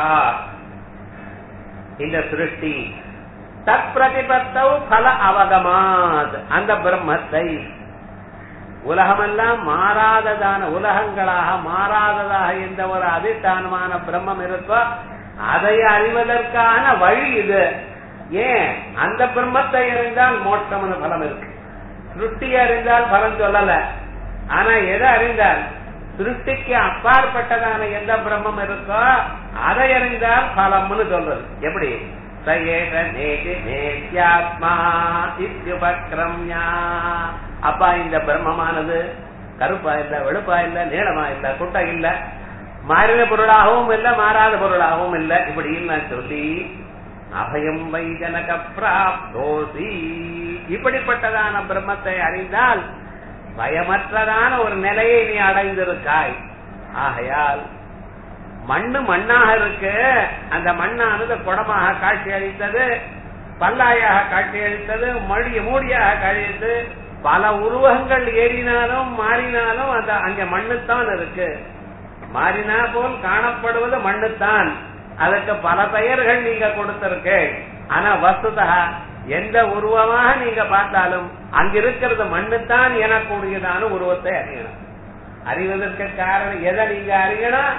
இந்த சிருஷ்டி தத் பிரதிபத்தவு பல அவகமாத் அந்த பிரம்மத்தை உலகமெல்லாம் மாறாததான உலகங்களாக மாறாததாக எந்த ஒரு அதிஷ்டானமான பிரம்மம் இருக்கோ அதை அறிவதற்கான வழி இது ஏன் அந்த பிரம்மத்தை அறிந்தால் மோட்சம்னு பலம் இருக்கு சிருஷ்டி அறிந்தால் பலம் சொல்லல ஆனா எதை அறிந்தால் சிருஷ்டிக்கு அப்பாற்பட்டதான எந்த பிரம்மம் இருக்கோ அதை அறிந்தால் பலம்னு சொல்றது எப்படி சயேஷ நேதி நேத்யாத்மா இத்யுபக்ரம்யா அப்பா இந்த பிரம்மமானது கருப்பா இல்ல வெளுப்பா இல்ல நீளமா இல்ல குட்டை இல்ல மாறின பொருளாகவும் இல்ல மாறாத பொருளாகவும் இல்ல இப்படின்னு நான் சொல்லி அபயம் வைஜனக பிராப்தோசி இப்படிப்பட்டதான பிரம்மத்தை அறிந்தால் பயமற்றதான ஒரு நிலையை நீ அடைந்திருக்காய் ஆகையால் மண்ணு மண்ணாக இருக்கு அந்த மண்ணானது குடமாக காட்சி அளித்தது பல்லாயாக காட்சி அளித்தது மொழி மூடியாக கழித்து பல உருவகங்கள் ஏறினாலும் மாறினாலும் அந்த அங்க மண்ணுத்தான் இருக்கு மாறினா போல் காணப்படுவது மண்ணுத்தான் அதற்கு பல பெயர்கள் நீங்க கொடுத்திருக்கு ஆனா வஸ்துதா எந்த உருவமாக நீங்க பார்த்தாலும் அங்க இருக்கிறது மண்ணுத்தான் எனக்கூடியதான உருவத்தை அறியணும் அறிவதற்கு காரணம் எதை நீங்க அறியணும்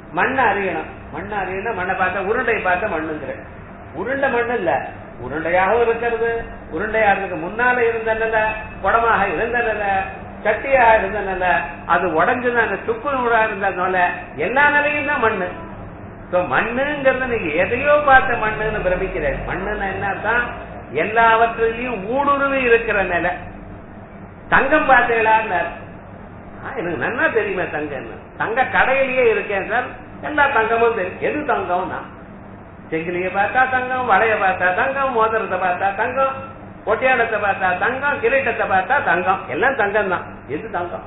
மண்ணை அறியணும் மண்ணை அறியணும் மண்ணை பார்த்தா உருண்டை பார்த்த மண்ணுங்கிற உருண்டை மண்ணு இல்ல உருண்டையாகவும் இருக்கிறது உருண்டையாகிறதுக்கு முன்னால இருந்தனல குடமாக இருந்தனல சட்டியாக இருந்தனால அது உடஞ்சுதான் அந்த சுக்கு நூறா இருந்ததுனால எல்லா நிலையும் தான் மண்ணு So, மண்ணுங்கிறத நீங்க எதையோ பார்த்த மண்ணுன்னு பிரமிக்கிறேன் மண்ணுன்னா என்னதான் எல்லாவற்றிலையும் ஊடுருவி இருக்கிற நிலை தங்கம் பார்த்தீங்களான்னு எனக்கு நன்னா தெரியுமே தங்கம்னு தங்க கடையிலேயே இருக்கேன் சார் எல்லா தங்கமும் தெரியும் எது தங்கம் தான் செங்கிலிய பார்த்தா தங்கம் வளைய பார்த்தா தங்கம் மோதிரத்தை பார்த்தா தங்கம் ஒட்டியானத்தை பார்த்தா தங்கம் கிரீட்டத்தை பார்த்தா தங்கம் எல்லாம் தங்கம் தான் எது தங்கம்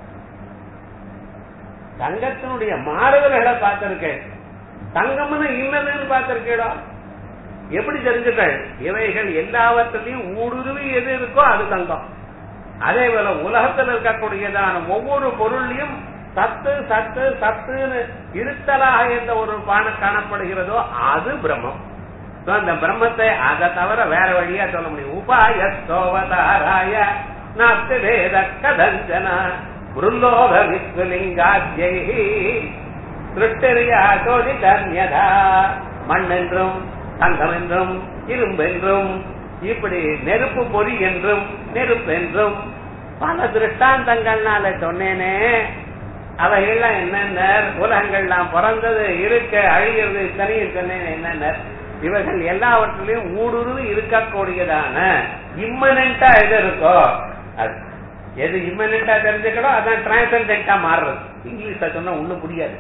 தங்கத்தினுடைய மாறுதல்களை பார்த்திருக்கேன் தங்கம்னு இன்னதுன்னு பார்த்திருக்கேடா எப்படி தெரிஞ்சுக்கள் இவைகள் எல்லாவற்றிலையும் ஊடுருவி எது இருக்கோ அது தங்கம் அதே போல உலகத்தில் இருக்கக்கூடியதான ஒவ்வொரு பொருளையும் சத்து சத்து சத்துன்னு இருத்தலாக எந்த ஒரு பான காணப்படுகிறதோ அது பிரம்மம் So, அந்த பிரம்மத்தை அதை தவிர வேற வழியா சொல்ல முடியும் உபாய சோவதாராய நாஸ்தி வேத கதஞ்சன புருல்லோக விஸ்வலிங்காத்யை திருட்டெரியா சோதி தன்யதா மண் என்றும் தங்கம் என்றும் இரும்பு என்றும் இப்படி நெருப்பு பொறி என்றும் நெருப்பு என்றும் பல திருஷ்டாந்தங்கள்னால சொன்னேனே அவைகள்லாம் என்னென்ன உலகங்கள்லாம் பிறந்தது இருக்க அழிகிறது இத்தனையும் சொன்னேன் என்னென்ன இவர்கள் எல்லாவற்றிலையும் ஊடுருவி இருக்கக்கூடியதான இம்மனண்டா எது இருக்கோ அது எது இம்மனண்டா தெரிஞ்சுக்கணும் அதான் டிரான்சண்டா மாறுறது இங்கிலீஷ்ல சொன்னா ஒண்ணும் புரியாது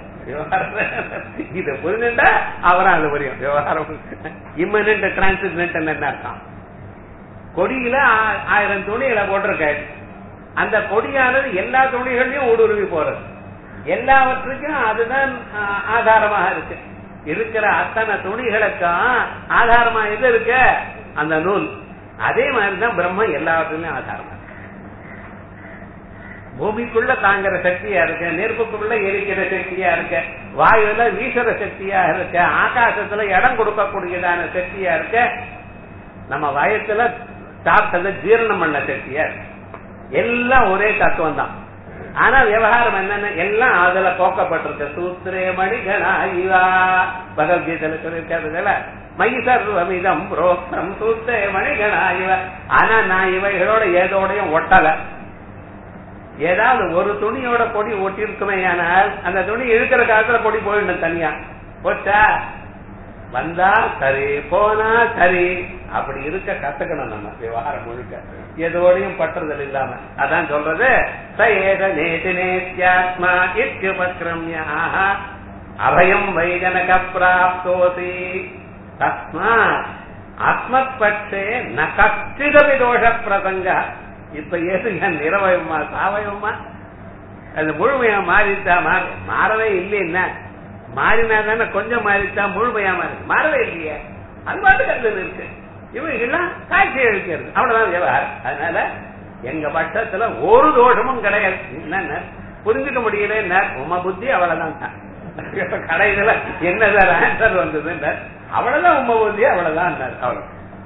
இத புரிஞ்சுட்டா அவரும் அது புரியும் விவகாரம் இம்மனண்ட் டிரான்சிடென்ட் என்ன அர்த்தம் கொடியில ஆ- ஆயிரம் துணிகளை போட்டிருக்க அந்த கொடியானது எல்லா துணிகளையும் ஊடுருவி போறது எல்லாவற்றுக்கும் அதுதான் ஆ, ஆதாரமாக இருக்கு இருக்கிற அத்தனை துணிகளுக்கும் ஆதாரமா எது இருக்கு அந்த நூல் அதே மாதிரிதான் பிரம்மம் எல்லாவற்றுலயும் ஆதாரமா இருக்கு. பூமிக்குள்ள தாங்குற சக்தியா இருக்க நெருப்புக்குள்ள எரிக்கிற சக்தியா இருக்க வாயுல வீசுற சக்தியா இருக்க ஆகாசத்துல இடம் கொடுக்கக்கூடியதான சக்தியா இருக்க நம்ம வயசுல சாப்பிட்டத ஜீரணம் பண்ண சக்தியா இருக்கு எல்லாம் ஒரே தத்துவம் தான் ஆனா விவகாரம் என்னன்னு எல்லாம் அதுல போக்கப்பட்டிருக்கு சூத்திரே மணிகனா இவா பகவத்கீதையில சொல்லியிருக்கிறதுல மயி சர்வமிதம் புரோக்தம் சூத்திரே மணிகனா இவ ஆனா நான் இவைகளோட ஏதோடையும் ஒட்டல ஏதாவது ஒரு துணியோட பொடி ஒட்டி இருக்குமே ஆனால் அந்த துணி இழுக்கிற காலத்துல பொடி போயிடணும் தனியா போச்சா வந்தா சரி போனா சரி அப்படி இருக்க கத்துக்கணும் நம்ம விவகாரம் முழுக்க எதோடையும் பற்றுதல் இல்லாம அதான் சொல்றது ச ஏக நேதி நேத்யாத்மா இத்யுபக்ரம்யா அபயம் வைஜனக பிராப்தோசி தஸ்மா ஆத்மத் பட்சே ந கச்சிதபி தோஷ பிரசங்க இப்ப ஏதுங்க நிறவயமா சாவயமா அது முழுமையா மாறிட்டா மாற- மாறவே இல்லைன்னா மாறினா தானே கொஞ்சம் மாறிட்டா முழுமையா மாறி மாறவே இல்லையே அது பாட்டுக்கு அதுல இருக்கு இவங்கெல்லாம் காட்சி அளிக்கிறது அவ்வளவுதான் விவகாரம் அதனால எங்க பட்சத்துல ஒரு தோஷமும் கிடையாது என்னன்னு புரிஞ்சுக்க முடியல என்ன உம புத்தி அவ்வளவுதான் தான். கடையில என்ன சார் ஆன்சர் வந்தது அவ்வளவுதான் உம புத்தி அவ்வளவுதான் அவ்வளவு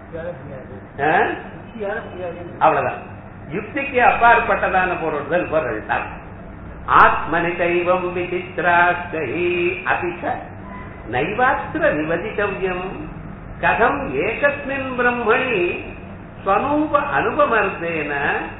ஆ? அவ்வளவுதான் யுக்திக்கு அப்பாற்பட்டதான பொருள்கள் பொருள் தான் ஆத்மனி தைவம் விசித்ராஸ்தை அபிச்ச நைவாத்திர விவதித்தவ்யம் கதம் ஏகஸ்மின் பிரம்மணி ஸ்வனூப அனுபமர்த்தேன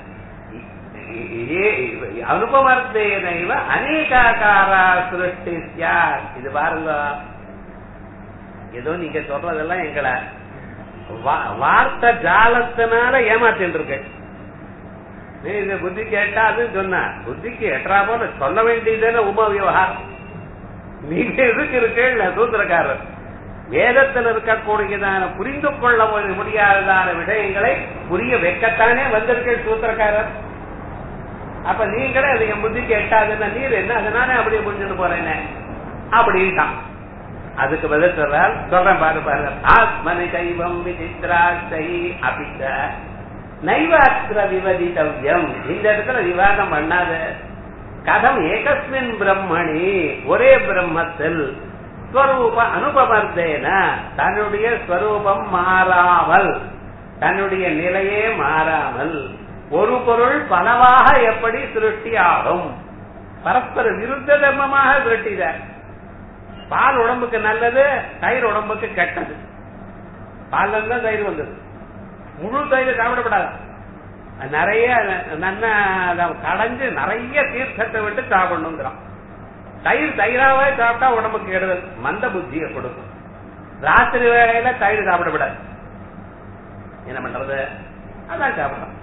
ஏ- அனுபமர்த்தேனைவ அநேகாகாரா சிருஷ்டி சியாத். இது பாருங்க ஏதோ நீங்க சொல்றதெல்லாம் எங்களை வா- வார்த்தை ஜாலத்தினால ஏமாத்திட்டு இருக்கு நீ இந்த புத்தி கேட்டா அது சொன்ன புத்திக்கு எட்டரா போல சொல்ல வேண்டியதுன்னு உப விவகாரம் நீங்க எதுக்கு இருக்கீங்க சூத்திரக்காரர் வேதத்தில் இருக்கக்கூடியதான புரிந்து கொள்ள முடியாததான விஷயங்களை புரிய வைக்கத்தானே வந்திருக்க சூத்திரக்காரர் அப்ப நீங்களே அது என் புத்திக்கு எட்டாதுன்னா நீர் என்ன அதனால அப்படியே புரிஞ்சுட்டு போறேன்னு அப்படின்ட்டான் அதுக்கு பதில் சொல்றார் சொல்றேன் பாரு பாருங்க ஆத்மனி தைவம் விசித்ராஸ்தை அபிச்ச நைவாத்திர விவதித்தவ்யம் இந்த இடத்துல விவாதம் பண்ணாத கதம் ஏகஸ்மின் பிரம்மணி ஒரே பிரம்மத்தில் ஸ்வரூப அனுபவர்த்தேன தன்னுடைய ஸ்வரூபம் மாறாமல் தன்னுடைய நிலையே மாறாமல் ஒரு பொருள் பலவாக எப்படி சிருஷ்டி ஆகும் பரஸ்பர விருத்த தர்மமாக சிருஷ்டித பால் உடம்புக்கு நல்லது தயிர் உடம்புக்கு கெட்டது பால்ல இருந்து தான் தயிர் வந்தது முழு தயிர் சாப்பிடப்படாது அது நிறைய நன்ன அதை கடைஞ்சு நிறைய தீர்த்தத்தை விட்டு சாப்பிடணுங்கிறான் தயிர் தயிராவே சாப்பிட்டா உடம்புக்கு கெடுதல் மந்த புத்தியை கொடுக்கும் ராத்திரி வேளையில தயிர் சாப்பிடக்கூடாது என்ன பண்றது அதான் சாப்பிடலாம்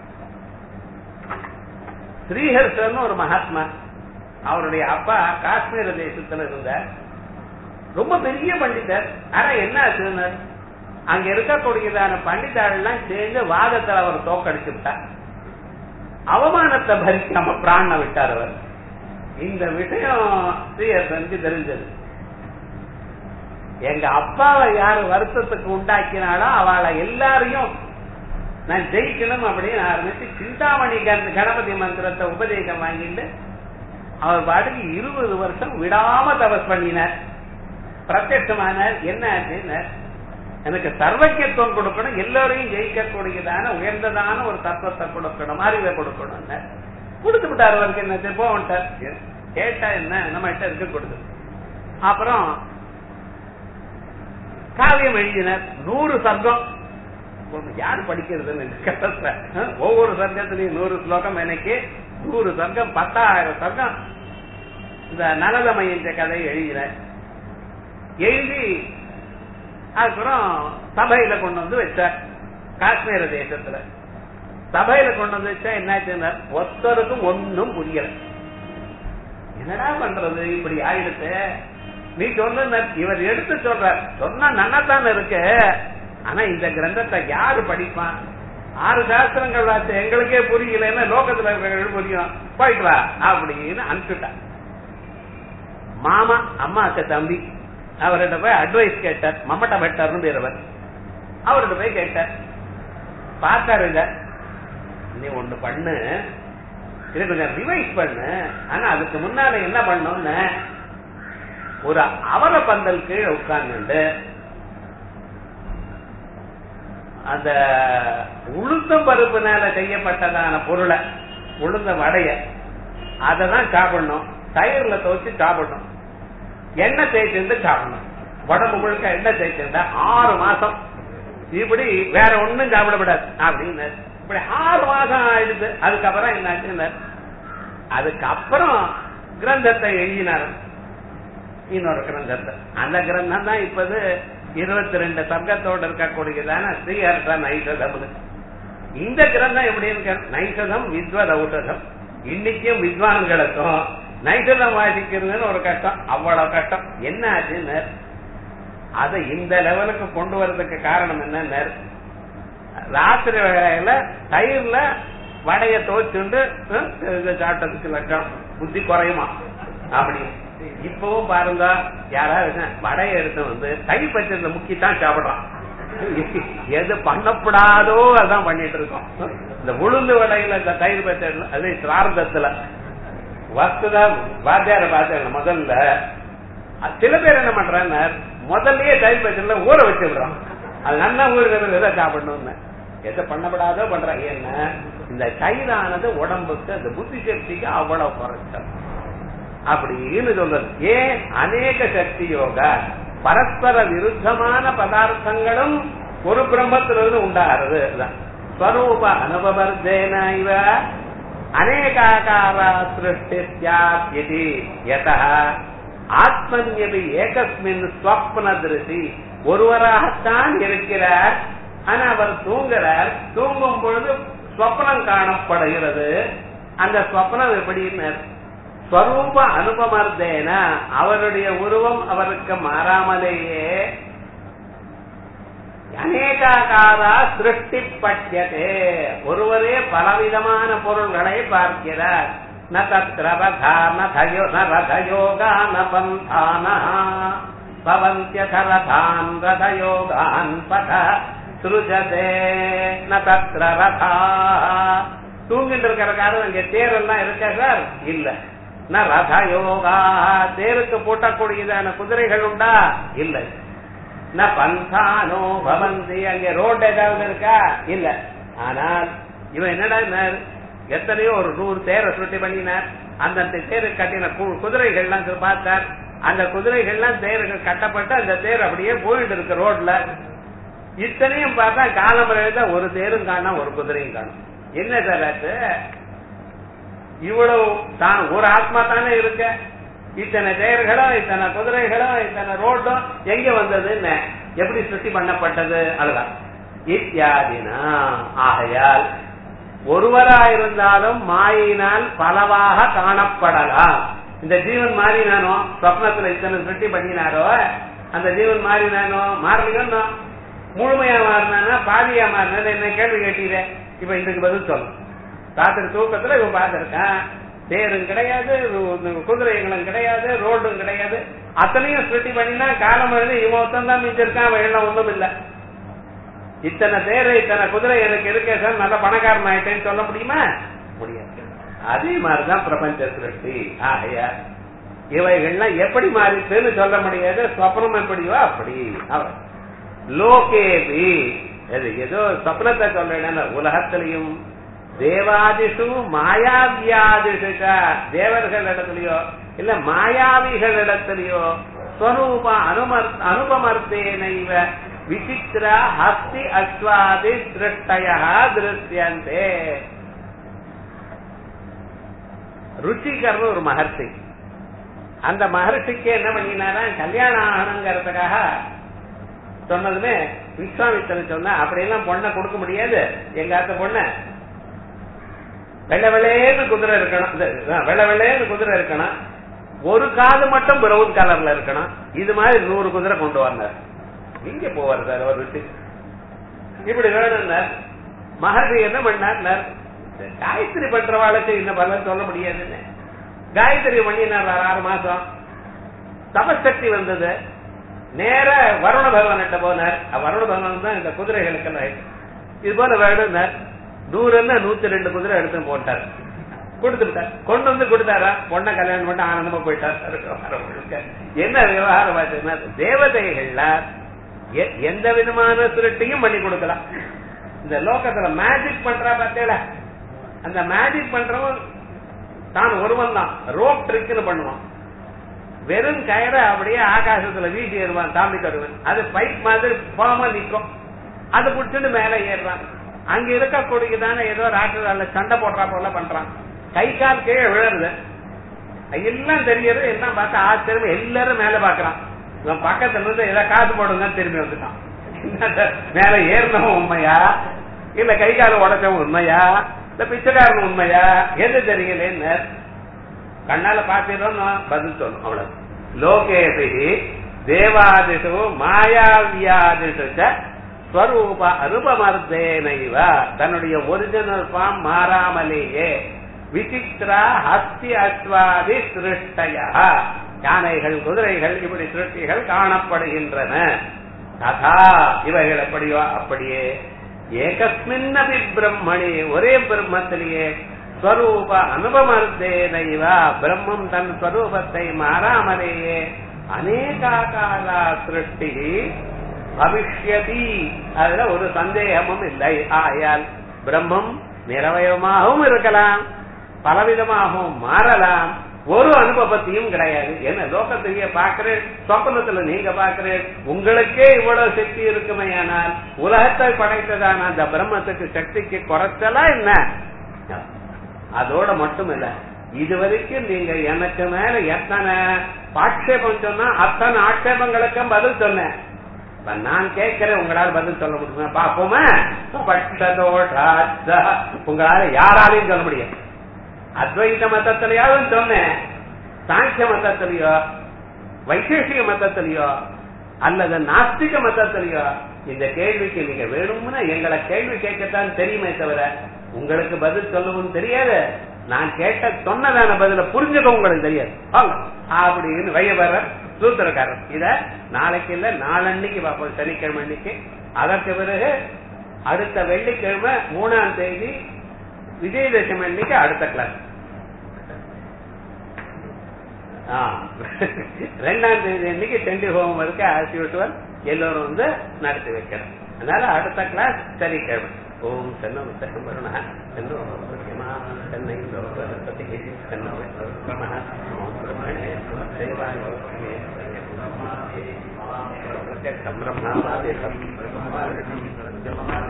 ஸ்ரீஹர்ஷன் ஒரு மகாத்மா அவருடைய அப்பா காஷ்மீர தேசத்துல இருந்த ரொம்ப பெரிய பண்டிதர் ஆனா என்ன ஆச்சுன்னு அங்க இருக்கக்கூடியதான பண்டிதாள்லாம் சேர்ந்து வாதத்துல அவர் தோக்கடிச்சு விட்டார் அவமானத்தை பரிக்காம பிராண விட்டார் அவர் இந்த விஷயம் ஸ்ரீஹர்ஷனுக்கு தெரிஞ்சது எங்க அப்பாவை யாரு வருத்தத்துக்கு உண்டாக்கினாலோ அவளை எல்லாரையும் நான் ஜெயிக்கணும் அப்படின்னு ஆரம்பிச்சு சிந்தாமணி கண- கணபதி மந்திரத்தை உபதேசம் வாங்கிட்டு அவர் பாட்டுக்கு இருபது வருஷம் விடாம தபஸ் பண்ணினார் பிரத்யட்சமானார் என்ன ஆச்சுன்னார் எனக்கு சர்வக்கியத்துவம் கொடுக்கணும் எல்லோரையும் ஜெயிக்கக்கூடியதான உயர்ந்ததான ஒரு தத்துவத்தை கொடுக்கணும் அறிவை கொடுக்கணும் கொடுத்து விட்டார் அவருக்கு என்ன போவன்ட்டார் கேட்டா என்ன நம்ம கிட்ட இருக்கு கொடுத்து அப்புறம் காவியம் எழுதினார் நூறு சர்க்கம் யார் படிக்கிறதுன்னு கஷ்டத்துல அஹ், ஒவ்வொரு சர்க்கத்திலையும் நூறு ஸ்லோகம் எனக்கு நூறு சர்க்கம் பத்தாயிரம் சர்க்கம் இந்த நலதமயன்ற கதையை எழுதினார் எழுதி அதுக்கப்புறம் சபையில கொண்டு வந்து வச்சார் காஷ்மீர தேசத்துல சபையில கொண்டு வந்து வச்சா என்னாச்சுன்னா ஒருத்தருக்கும் ஒன்னும் புரியல என்னடா பண்றது இப்படி ஆயிடுச்சு நீ சொன்ன இவர் எடுத்து சொல்றார் சொன்னா நன்னத்தான இருக்கு ஆனா இந்த கிரந்தத்தை யாரு படிப்பான் ஆறு சாஸ்திரங்கள் வாசி எங்களுக்கே புரியலன்னா லோகத்துல இருக்கிறவங்களுக்கு புரியும் போயிட்டு வா அப்படின்னு அனுப்பிச்சுட்டான் மாமா அம்மாக்கு தம்பி அவர்கிட்ட போய் அட்வைஸ் கேட்டார் மம்மட்ட பெட்டார்னு பேரவர் அவர்கிட்ட போய் கேட்டார் பார்த்தாரு இத நீ ஒண்ணு பண்ணு இதை கொஞ்சம் ரிவைஸ் பண்ணு ஆனா அதுக்கு முன்னால என்ன பண்ணோம்னு ஒரு அவர பந்தல் கீழே உட்கார்ந்து அந்த உளுத்தம் பருப்புனால செய்யப்பட்டதான பொருளை உளுந்த வடைய அததான் சாப்பிடணும் தயிர்ல துவச்சு சாப்பிடணும் எண்ணெய் தேய்ச்சிருந்து சாப்பிடணும் உடம்பு முழுக்க எண்ணெய் தேய்ச்சிருந்தா ஆறு மாசம் இப்படி வேற ஒண்ணும் சாப்பிடக்கூடாது அப்படின்னு இப்படி ஆறு மாசம் ஆயிடுது அதுக்கப்புறம் என்னாச்சுன்னு அதுக்கப்புறம் கிரந்தத்தை எழுதினார் இன்னொரு கிரந்தத்தை அந்த கிரந்தம் தான் இப்பது இருபத்தி ரெண்டு சர்க்கத்தோடு இருக்கக்கூடியதான ஸ்ரீஹர்ஷ நைஷதம் இந்த கிரந்தம் எப்படி இருக்கு நைஷதம் வித்வத் ஔஷதம் இன்னைக்கும் வித்வான்களுக்கும் நைஷதம் வாசிக்கிறதுன்னு ஒரு கஷ்டம் அவ்வளவு கஷ்டம் என்ன ஆச்சுன்னு அதை இந்த லெவலுக்கு கொண்டு வர்றதுக்கு காரணம் என்ன ராத்திரி வேளையில தயிர்ல வடைய தோச்சுண்டு சாட்டத்துக்கு லட்சம் புத்தி குறையுமா அப்படி இப்பவும் பாருங்க யாராவது வடைய எடுத்து வந்து தயிர் பச்சை முக்கித்தான் சாப்பிடுறான் எது பண்ணப்படாதோ அதான் பண்ணிட்டு இருக்கோம் இந்த உளுந்து வடையில இந்த தயிர் பச்சை அது சிரார்த்தத்துல வஸ்துதான் வாத்தியார பார்த்தேன் முதல்ல சில பேர் என்ன பண்றாங்க முதல்லயே தயிர் பச்சைல ஊற வச்சு விடுறான் அது நல்லா ஊறுகிறது எதை சாப்பிடணும்னு எதை பண்ணப்படாதோ பண்றாங்க என்ன இந்த தயிரானது உடம்புக்கு அந்த புத்தி சக்திக்கு அவ்வளவு குறைச்சல் அப்படின்னு சொல்றது ஏன் அநேக சக்தி யோகா பரஸ்பர விருத்தமான பதார்த்தங்களும் ஒரு பிரம்மத்திலிருந்து உண்டாகிறது ஸ்வரூப அனுபவர்தேன இவ அநேகாகார சிருஷ்டி யதா ஆத்மன்யபி ஏகஸ்மின் ஸ்வப்ன திருசி ஒருவராகத்தான் இருக்கிறார் ஆனா அவர் தூங்குறார் தூங்கும் பொழுது ஸ்வப்னம் காணப்படுகிறது அந்த ஸ்வப்னம் எப்படின்னு ஸ்வரூப அனுபமர்தேன அவருடைய உருவம் அவருக்கு மாறாமலேயே அநேகாகாரா சிருஷ்டி பட்யதே ஒருவரே பலவிதமான பொருள்களை பார்க்கிறார் ந தத்ரவதா ந தயோ ந ரதயோகா ந பந்தானா பவந்தியதரதான் ரதயோகான் பத சுருஜதே ந தத்ர ரதா தூங்கிட்டு இருக்கிற காரணம் இங்க தேரெல்லாம் இருக்கா சார் இல்ல ந ரத யோகா தேருக்கு பூட்டக்கூடியதான குதிரைகள் உண்டா இல்ல ந பந்தானோ பவந்தி அங்க ரோடு ஏதாவது இருக்கா இல்ல ஆனால் இவன் என்னடா எத்தனையோ ஒரு நூறு தேரை சுட்டி பண்ணினார் அந்தந்த தேரு கட்டின குதிரைகள்லாம் பார்த்தார் அந்த குதிரைகள்லாம் தேர்கள் கட்டப்பட்டு அந்த தேர் அப்படியே போயிட்டு இருக்கு ரோட்ல இத்தனையும் பார்த்தா காலமுறையில ஒரு தேரும் காணும் ஒரு குதிரையும் காணும் என்ன சார் ஆச்சு இவ்வளவு தான் ஒரு ஆத்மா தானே இருக்க இத்தனை தேர்களும் இத்தனை குதிரைகளும் இத்தனை ரோட்டும் எங்க வந்ததுன்னு எப்படி சுத்தி பண்ணப்பட்டது அதுதான் இத்தியாதினா ஆகையால் ஒருவராயிருந்தாலும் மாயினால் பலவாக காணப்படலாம் இந்த ஜீவன் மாறினானோ சொப்னத்துல இத்தனை சுட்டி பண்ணினாரோ அந்த ஜீவன் மாறினானோ மாறலையோ முழுமையா மாறினானா பாதியா மாறினா என்ன கேள்வி கேட்டீரே இப்ப இதுக்கு பதில் சொல்லு ராத்திரி தூக்கத்துல இவன் பார்த்திருக்கான் தேரும் கிடையாது குதிரைகளும் கிடையாது ரோடும் கிடையாது அத்தனையும் சுட்டி பண்ணினா காலம் இவன் ஒருத்தன் தான் மிஞ்சிருக்கான் அவன் எல்லாம் ஒண்ணும் இல்லை இத்தனை பேரு இத்தனை குதிரை எனக்கு இருக்க சார் நல்ல பணக்காரன் ஆயிட்டேன்னு சொல்ல முடியுமா முடியாது அதே மாதிரிதான் பிரபஞ்ச சிருஷ்டி ஆகையா இவைகள்லாம் எப்படி மாறிச்சுன்னு சொல்ல முடியாது சொப்னம் எப்படியோ அப்படி அவர் லோகேபி எது ஏதோ சொப்னத்தை சொல்றேன் உலகத்திலையும் தேவாதிஷு மாயாவியாதிஷு தேவர்கள் இடத்துலயோ இல்ல மாயாவிகள் இடத்துலயோ ஸ்வரூப அனுமர் அனுபமர்த்தேனைவ விசித்திர ஹஸ்தி அஸ்வாதி சிருஷ்டய திருஷ்யந்தே ருச்சிகர்னு ஒரு மகர்ஷி அந்த மகர்ஷிக்கு என்ன பண்ணினாரா கல்யாணம் ஆகணுங்கிறதுக்காக சொன்னதுமே விஸ்வாமித்திரன் சொன்ன அப்படியெல்லாம் பொண்ணை கொடுக்க முடியாது எங்க அத்த பொண்ண வெள்ளை வெள்ளையேன்னு குதிரை இருக்கணும் வெள்ளை வெள்ளையேன்னு குதிரை இருக்கணும் ஒரு காது மட்டும் பிரவுன் கலர்ல இருக்கணும் இது மாதிரி நூறு குதிரை கொண்டு வந்தார் இங்க போவார் சார் ஒரு ருச்சி இப்படி வேணும்னார் மகர்ஷி என்ன பண்ணார் காயத்ரி பண்றவாளுக்கு இந்த பலன் சொல்ல முடியாதுன்னு காயத்ரி பண்ணினார் ஆறு மாசம் தபசக்தி வந்தது நேர வருண பகவான்கிட்ட போனார் வருண பகவான் தான் இந்த குதிரைகளுக்கெல்லாம் இது போல வேணும்னார் நூறுன்னா நூத்தி ரெண்டு குதிரை எடுத்து போட்டார் கொடுத்துட்டார் கொண்டு வந்து கொடுத்தாரா பொண்ணை கல்யாணம் பண்ணி ஆனந்தமா போயிட்டார் என்ன விவகாரம் ஆச்சுன்னா தேவதைகள்ல எந்த விதமான திருட்டையும் பண்ணி கொடுக்கலாம் இந்த லோகத்துல மேஜிக் பண்றா பார்த்தேல அந்த மேஜிக் பண்றவன் தான் ஒருவன் தான் ரோப் ட்ரிக்னு பண்ணுவான் வெறும் கயிறை அப்படியே ஆகாசத்துல வீசி ஏறுவான் தாண்டி தருவன் அது பைப் மாதிரி போகாம நிக்கும் அது பிடிச்சிட்டு மேல ஏறுறான் அங்க இருக்கக்கூடியதான ஏதோ ராட்டில சண்டை போடுறா போல பண்றான் கை கால் கீழே விழுறது எல்லாம் தெரியறது எல்லாம் பார்த்து ஆச்சரியம் எல்லாரும் மேல பாக்குறான் இவன் பக்கத்துல இருந்து ஏதோ காசு போடுங்க திரும்பி வந்துட்டான் மேல ஏறினவன் உண்மையா இல்ல கை கால உடைச்சவன் உண்மையா இல்ல பிச்சைக்காரன் உண்மையா எது தெரியலேன்னு கண்ணால பாத்திரோம் பதில் சொல்லணும் அவ்வளவு லோகேபி தேவாதிஷு மாயாவியாதிஷு ஸ்வரூப அனுபமர்த்தேனைவ தன்னுடைய ஒரிஜினல் ஃபார்ம் மாறாமலேயே விசித்ரா ஹஸ்தி அஸ்வாதி சிருஷ்டயா யானைகள் குதிரைகள் இப்படி சிருஷ்டிகள் காணப்படுகின்றன ததா இவைகள் எப்படியோ அப்படியே ஏகஸ்மின்னபி பிரம்மணி ஒரே பிரம்மத்திலேயே ஸ்வரூப அனுபமர்த்தேனைவா பிரம்மம் தன் ஸ்வரூபத்தை மாறாமலேயே அநேகாகாரா சிருஷ்டி பவிஷ்யதி அதுல ஒரு சந்தேகமும் இல்லை ஆயால் பிரம்மம் நிறவயமாகவும் இருக்கலாம் பலவிதமாகவும் மாறலாம் ஒரு அனுபவத்தையும் கிடையாது என்ன லோகத்தையே பாக்குறேன் சொப்பனத்துல நீங்க பாக்குறேன் உங்களுக்கே இவ்வளவு சக்தி இருக்குமே ஆனால் உலகத்தை படைத்ததான அந்த பிரம்மத்துக்கு சக்திக்கு குறைச்சலா என்ன அதோட மட்டும் இல்ல இதுவரைக்கும் நீங்க எனக்கு மேல எத்தனை ஆட்சேபம் சொன்னா அத்தனை ஆட்சேபங்களுக்கும் பதில் சொன்னேன் நான் கேட்கிறேன் உங்களால பதில் சொல்ல முடியுமா பாப்போமா உங்களால யாராலையும் சொல்ல முடியும் அத்வைத மதத்திலேயாவது சொன்னேன் சாங்கிய மதத்திலேயோ வைசேஷிக மதத்திலேயோ அல்லது நாஸ்திக மதத்திலேயோ இந்த கேள்விக்கு நீங்க வேணும்னா எங்களை கேள்வி கேட்கத்தான் தெரியுமே தவிர உங்களுக்கு பதில் சொல்லவும் தெரியாது நான் கேட்ட சொன்னதான பதில புரிஞ்சுக்க உங்களுக்கு தெரியாது அப்படின்னு வையவர சூத்திரக்காரர் இத நாளைக்கு இல்ல நாளன்னைக்கு பார்ப்போம் சனிக்கிழமை அன்னைக்கு அதற்கு பிறகு அடுத்த வெள்ளிக்கிழமை மூணாம் தேதி விஜயதசமி அன்னைக்கு அடுத்த கிளாஸ் ரெண்டாம் தேதி அன்னைக்கு செண்டி ஹோமம் இருக்கு ஆஸ் யூட்டுவல் எல்லோரும் வந்து நடத்தி வைக்கிறோம் அதனால அடுத்த கிளாஸ் சனிக்கிழமை ஓம் தன்னோ உத்தகம் வருண தன்னோ பிரதிமா தன்னை லோகபதி தன்னோ பிரம ஓம் பிரம்மணே தேவாய பிரத்யக்ஷம் பிரம்மாவாதிகம் பிரம்மவாதிகம்